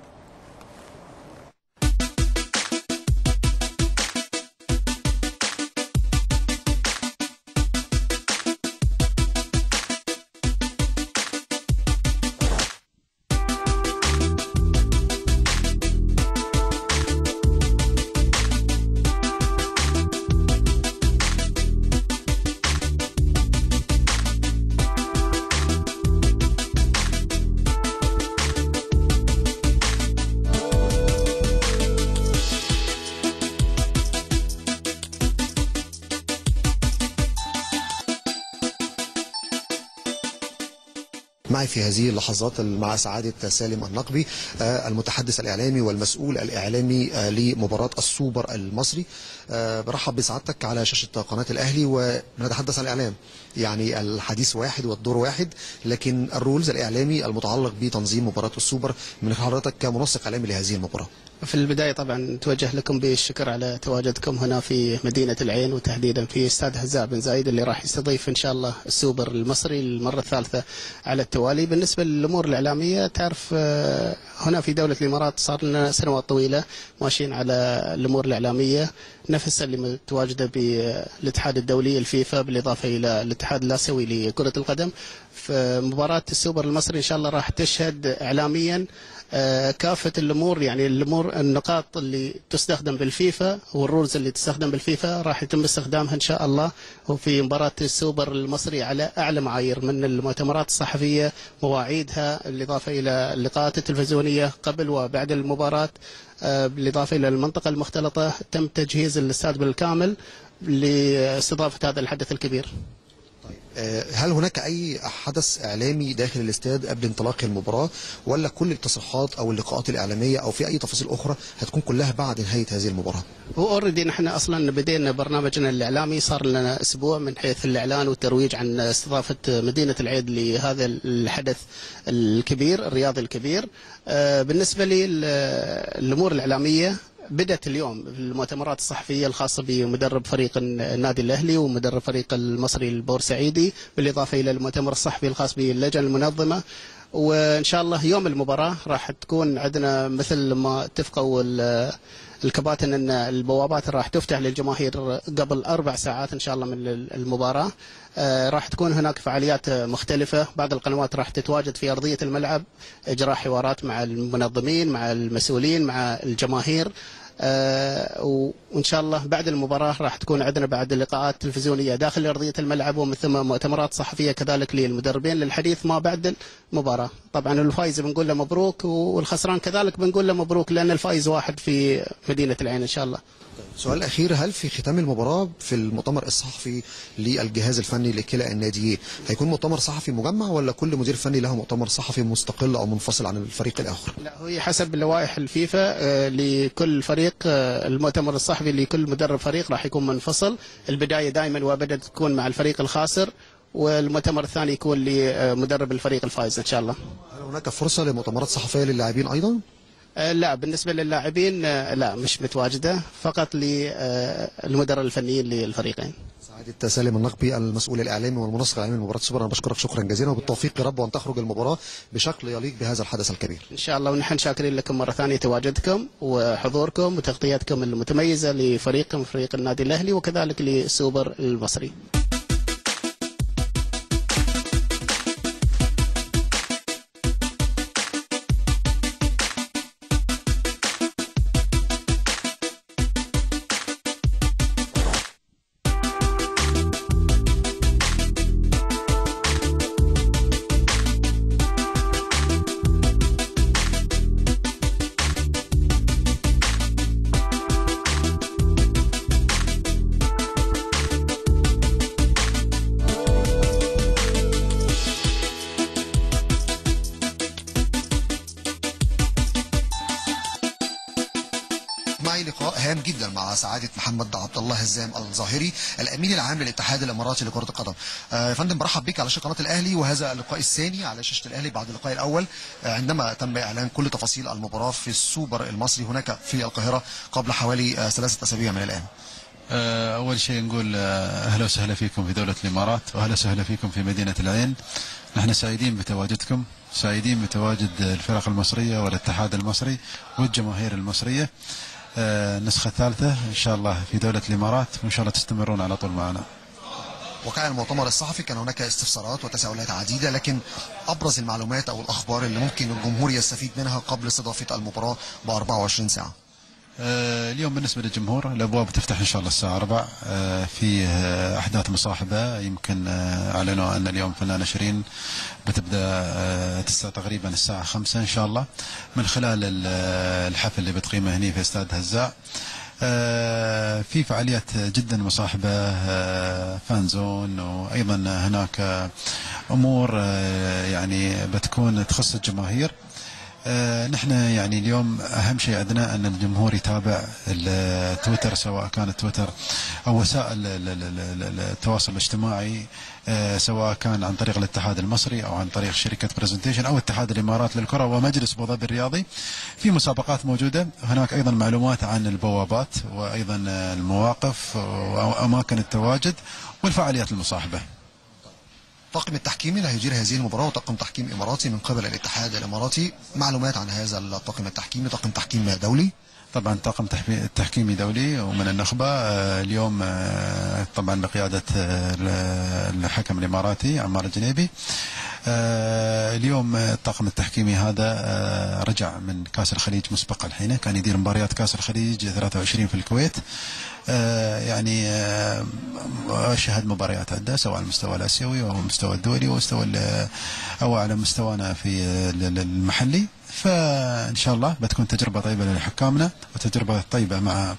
معي في هذه اللحظات مع سعادة سالم النقبي آه، المتحدث الإعلامي والمسؤول الإعلامي آه، لمباراة السوبر المصري آه، برحب بسعادتك على شاشة قناة الأهلي ونتحدث عن الإعلام يعني الحديث واحد والدور واحد لكن الرولز الإعلامي المتعلق بتنظيم مباراة السوبر من حضرتك كمنسق إعلامي لهذه المباراة في البداية طبعا نتوجه لكم بالشكر على تواجدكم هنا في مدينة العين وتحديدا في استاد هزاع بن زايد اللي راح يستضيف إن شاء الله السوبر المصري للمرة الثالثة على التوالي بالنسبة للأمور الإعلامية تعرف آه، هنا في دولة الإمارات صار لنا سنوات طويلة ماشيين على الأمور الإعلامية نفس اللي متواجدة بالاتحاد الدولي الفيفا بالإضافة إلى الاتحاد الآسيوي لكرة القدم فمباراة السوبر المصري إن شاء الله راح تشهد إعلاميا آه، كافة الأمور يعني الأمور النقاط اللي تستخدم بالفيفا والرولز اللي تستخدم بالفيفا راح يتم استخدامها إن شاء الله وفي مباراة السوبر المصري على أعلى معايير من المؤتمرات الصحفية مواعيدها بالإضافة إلى اللقاءات التلفزيونية قبل وبعد المباراة آه، بالإضافة إلى المنطقة المختلطة تم تجهيز الاستاد بالكامل لاستضافة هذا الحدث الكبير آه، هل هناك أي حدث إعلامي داخل الاستاد قبل انطلاق المباراة ولا كل التصريحات أو اللقاءات الإعلامية أو في أي تفاصيل أخرى هتكون كلها بعد نهاية هذه المباراة هو اوريدي نحن اصلا بدينا برنامجنا الاعلامي صار لنا اسبوع من حيث الاعلان والترويج عن استضافه مدينه العيد لهذا الحدث الكبير الرياضي الكبير آه، بالنسبه لي ال- الامور الاعلاميه بدأت اليوم في المؤتمرات الصحفية الخاصة بمدرب فريق النادي الأهلي ومدرب فريق المصري البورسعيدي بالإضافة إلى المؤتمر الصحفي الخاص باللجنة المنظمة وإن شاء الله يوم المباراة راح تكون عندنا مثل ما اتفقوا ال- الكباتن ان البوابات راح تفتح للجماهير قبل اربع ساعات ان شاء الله من المباراه آه، راح تكون هناك فعاليات مختلفه بعض القنوات راح تتواجد في ارضيه الملعب اجراء حوارات مع المنظمين مع المسؤولين مع الجماهير آه، وان شاء الله بعد المباراه راح تكون عندنا بعد لقاءات تلفزيونيه داخل ارضيه الملعب ومن ثم مؤتمرات صحفيه كذلك للمدربين للحديث ما بعد المباراه طبعا الفايز بنقول له مبروك والخسران كذلك بنقول له مبروك لان الفايز واحد في مدينه العين ان شاء الله سؤال أخير هل في ختام المباراة في المؤتمر الصحفي للجهاز الفني لكلا الناديين هيكون مؤتمر صحفي مجمع ولا كل مدير فني له مؤتمر صحفي مستقل أو منفصل عن الفريق الآخر لا هي حسب لوائح الفيفا آه، لكل فريق آه، المؤتمر الصحفي لكل مدرب فريق راح يكون منفصل البدايه دائما وابدا تكون مع الفريق الخاسر والمؤتمر الثاني يكون لمدرب الفريق الفائز ان شاء الله هل هناك فرصة لمؤتمرات صحفية للاعبين أيضا؟ آه، لا بالنسبه للاعبين آه، لا مش متواجده فقط للمدراء الفنيين للفريقين سعادة سالم النقبي المسؤول الإعلامي والمنسق الإعلامي لمباراة السوبر أنا بشكرك شكرا جزيلا وبالتوفيق يا رب وأن تخرج المباراة بشكل يليق بهذا الحدث الكبير ان شاء الله ونحن شاكرين لكم مره ثانيه تواجدكم وحضوركم وتغطيتكم المتميزه لفريقكم فريق النادي الاهلي وكذلك للسوبر المصري معي لقاء هام جدا مع سعادة محمد عبد الله هزام الظاهري الأمين العام للاتحاد الإماراتي لكرة القدم. آه، يا فندم برحب بك على شاشة قناة الأهلي وهذا اللقاء الثاني على شاشة الأهلي بعد اللقاء الأول آه، عندما تم إعلان كل تفاصيل المباراة في السوبر المصري هناك في القاهرة قبل حوالي آه، ثلاثة أسابيع من الآن. آه، أول شيء نقول آه، أهلا وسهلا فيكم في دولة الإمارات وأهلا وسهلا فيكم في مدينة العين نحن سعيدين بتواجدكم سعيدين بتواجد الفرق المصرية والاتحاد المصري والجماهير المصرية آه، النسخة الثالثة إن شاء الله في دولة الإمارات وإن شاء الله تستمرون على طول معنا وكان المؤتمر الصحفي كان هناك استفسارات وتساؤلات عديدة لكن أبرز المعلومات أو الأخبار اللي ممكن الجمهور يستفيد منها قبل استضافة المباراة ب 24 ساعة. آه، اليوم بالنسبة للجمهور الأبواب تفتح إن شاء الله الساعة 4 آه، في آه، أحداث مصاحبة يمكن آه، أعلنوا أن اليوم فنانة شيرين بتبدأ آه، تسعة تقريبا الساعة 5 إن شاء الله من خلال ال- آه، الحفل اللي بتقيمه هنا في استاد هزاع آه، في فعاليات جدا مصاحبة آه، فان زون وأيضا هناك آه، أمور آه، يعني بتكون تخص الجماهير آه، نحن يعني اليوم اهم شيء عندنا ان الجمهور يتابع التويتر سواء كان تويتر او وسائل ال- ال- ال- ال- التواصل الاجتماعي آه، سواء كان عن طريق الاتحاد المصري او عن طريق شركه برزنتيشن او اتحاد الامارات للكره ومجلس ابو ظبي الرياضي في مسابقات موجوده هناك ايضا معلومات عن البوابات وايضا آه، المواقف واماكن التواجد والفعاليات المصاحبه الطاقم التحكيمي اللي هيدير هذه المباراة وطاقم تحكيم إماراتي من قبل الاتحاد الإماراتي معلومات عن هذا الطاقم التحكيمي طاقم تحكيم دولي طبعا طاقم تحبي- تحكيمي دولي ومن النخبة آه، اليوم آه، طبعا بقيادة آه، ال- الحكم الإماراتي عمار الجنيبي آه، اليوم آه، الطاقم التحكيمي هذا آه، رجع من كاس الخليج مسبقا الحين كان يدير مباريات كاس الخليج 23 في الكويت آه، يعني آه، شهد مباريات عدة سواء على المستوى الآسيوي أو المستوى الدولي ومستوى ال- أو على مستوانا في ال- ال- المحلي فإن شاء الله بتكون تجربة طيبة لحكامنا وتجربة طيبة مع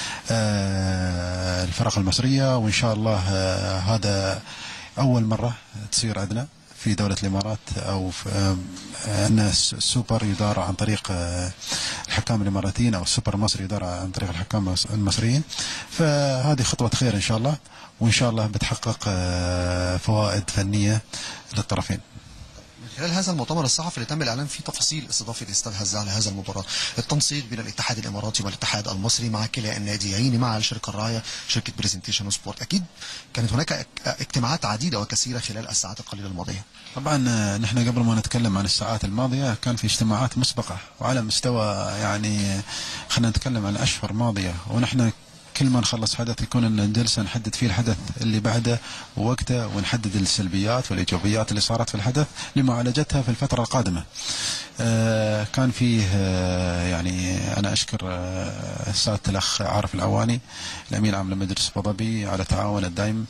آه، الفرق المصرية وإن شاء الله آه، هذا أول مرة تصير عندنا في دولة الإمارات أو في آه، أن السوبر يدار عن طريق آه، الحكام الإماراتيين أو السوبر المصري يدار عن طريق الحكام المصريين فهذه خطوة خير إن شاء الله وإن شاء الله بتحقق آه، فوائد فنية للطرفين من خلال هذا المؤتمر الصحفي اللي تم الإعلان فيه تفاصيل استضافة استاد هزاع لهذا المباراة التنسيق بين الاتحاد الإماراتي والاتحاد المصري مع كلا الناديين مع الشركة الراعية شركة برزنتيشن سبورت أكيد كانت هناك اك- اجتماعات عديدة وكثيرة خلال الساعات القليلة الماضية طبعا آه، نحن قبل ما نتكلم عن الساعات الماضية كان في اجتماعات مسبقة وعلى مستوى يعني خلينا نتكلم عن أشهر ماضية ونحن كل ما نخلص حدث يكون لنا جلسة نحدد فيه الحدث اللي بعده ووقته ونحدد السلبيات والإيجابيات اللي صارت في الحدث لمعالجتها في الفترة القادمة آه، كان فيه آه، يعني أنا أشكر آه، سعادة الأخ عارف العواني الأمين العام لمجلس أبو ظبي على تعاونه الدائم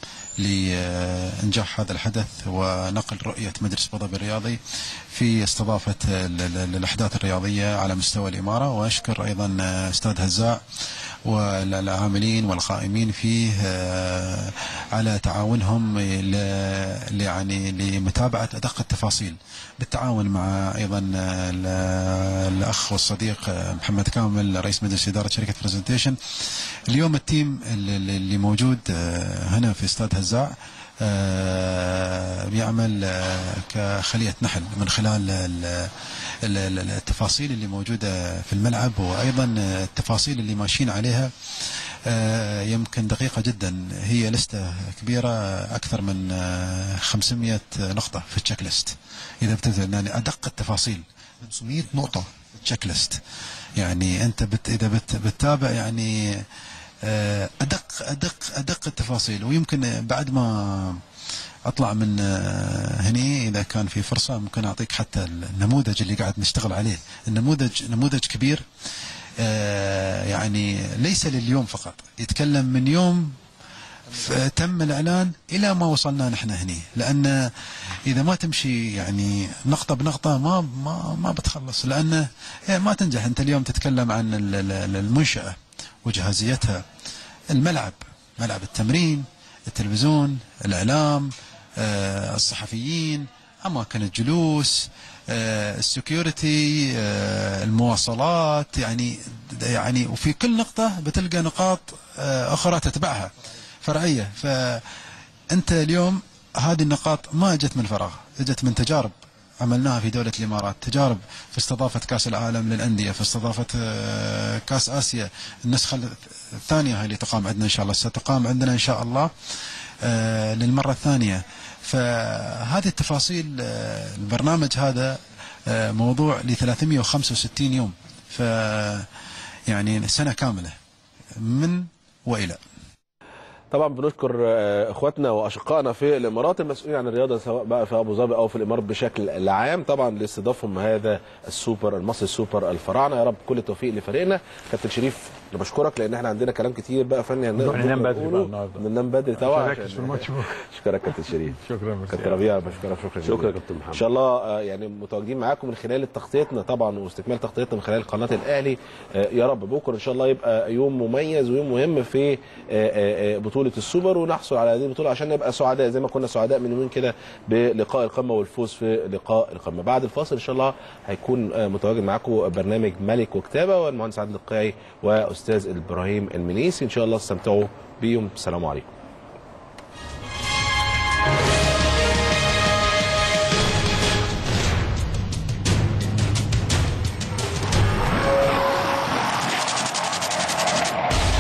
لإنجاح هذا الحدث ونقل رؤية مجلس أبو ظبي الرياضي في استضافة ال- ال- الأحداث الرياضية على مستوى الإمارة وأشكر أيضا آه، أستاذ هزاع والعاملين والقائمين فيه آه، على تعاونهم ل- يعني لمتابعة أدق التفاصيل بالتعاون مع أيضا ال- الأخ والصديق آه، محمد كامل رئيس مجلس إدارة شركة برزنتيشن اليوم التيم اللي اللي موجود آه، هنا في استاد هزاع آه، بيعمل آه، كخلية نحل من خلال ال- ال- ال- التفاصيل اللي موجودة في الملعب وأيضا التفاصيل اللي ماشيين عليها آه، يمكن دقيقة جدا هي لستة كبيرة أكثر من آه، 500 نقطة في التشيك ليست إذا بتنزل يعني أدق التفاصيل 500 نقطة تشيك ليست يعني أنت بت إذا بت بتتابع يعني آه، أدق أدق أدق التفاصيل ويمكن بعد ما اطلع من آه، هني اذا كان في فرصه ممكن اعطيك حتى النموذج اللي قاعد نشتغل عليه النموذج نموذج كبير آه، يعني ليس لليوم فقط يتكلم من يوم ف- تم الاعلان الى ما وصلنا نحن هني لان اذا ما تمشي يعني نقطه بنقطه ما ما ما بتخلص لان ما تنجح انت اليوم تتكلم عن ال- ال- المنشاه وجاهزيتها الملعب ملعب التمرين التلفزيون الاعلام آه، الصحفيين اماكن الجلوس آه، السكيورتي آه، المواصلات يعني يعني وفي كل نقطه بتلقى نقاط آه، اخرى تتبعها فرعيه فانت اليوم هذه النقاط ما اجت من فراغ اجت من تجارب عملناها في دولة الإمارات تجارب في استضافة كأس العالم للأندية في استضافة آه، كأس آسيا النسخة الثانية هاي اللي تقام عندنا إن شاء الله ستقام عندنا إن شاء الله آه، للمرة الثانية فهذه التفاصيل آه، البرنامج هذا آه، موضوع ل 365 يوم ف يعني سنة كاملة من وإلى طبعا بنشكر آه، اخواتنا واشقائنا في الامارات المسؤولين عن الرياضه سواء بقى في ابو ظبي او في الامارات بشكل عام طبعا لاستضافهم هذا السوبر المصري السوبر الفراعنه يا رب كل التوفيق لفريقنا كابتن شريف انا بشكرك لان احنا عندنا كلام كتير بقى فني نروح ننام بدري بقى النهارده. ننام بدري طبعا عشان نركز في الماتش بكرة. اشكرك كابتن شريف شكرا ميرسي. كابتن ربيع بشكرك شكرا شكرا جزيلا. يا كابتن محمد. ان شاء الله آه، يعني متواجدين معاكم من خلال تغطيتنا طبعا واستكمال تغطيتنا من خلال قناه الاهلي آه، يا رب بكره ان شاء الله يبقى يوم مميز ويوم مهم في آه، آه، آه، بطوله بطوله السوبر ونحصل على هذه البطوله عشان نبقى سعداء زي ما كنا سعداء من يومين كده بلقاء القمه والفوز في لقاء القمه بعد الفاصل ان شاء الله هيكون آه، متواجد معاكم برنامج ملك وكتابه والمهندس عادل القيعي واستاذ ابراهيم المنيسي ان شاء الله استمتعوا بيهم السلام عليكم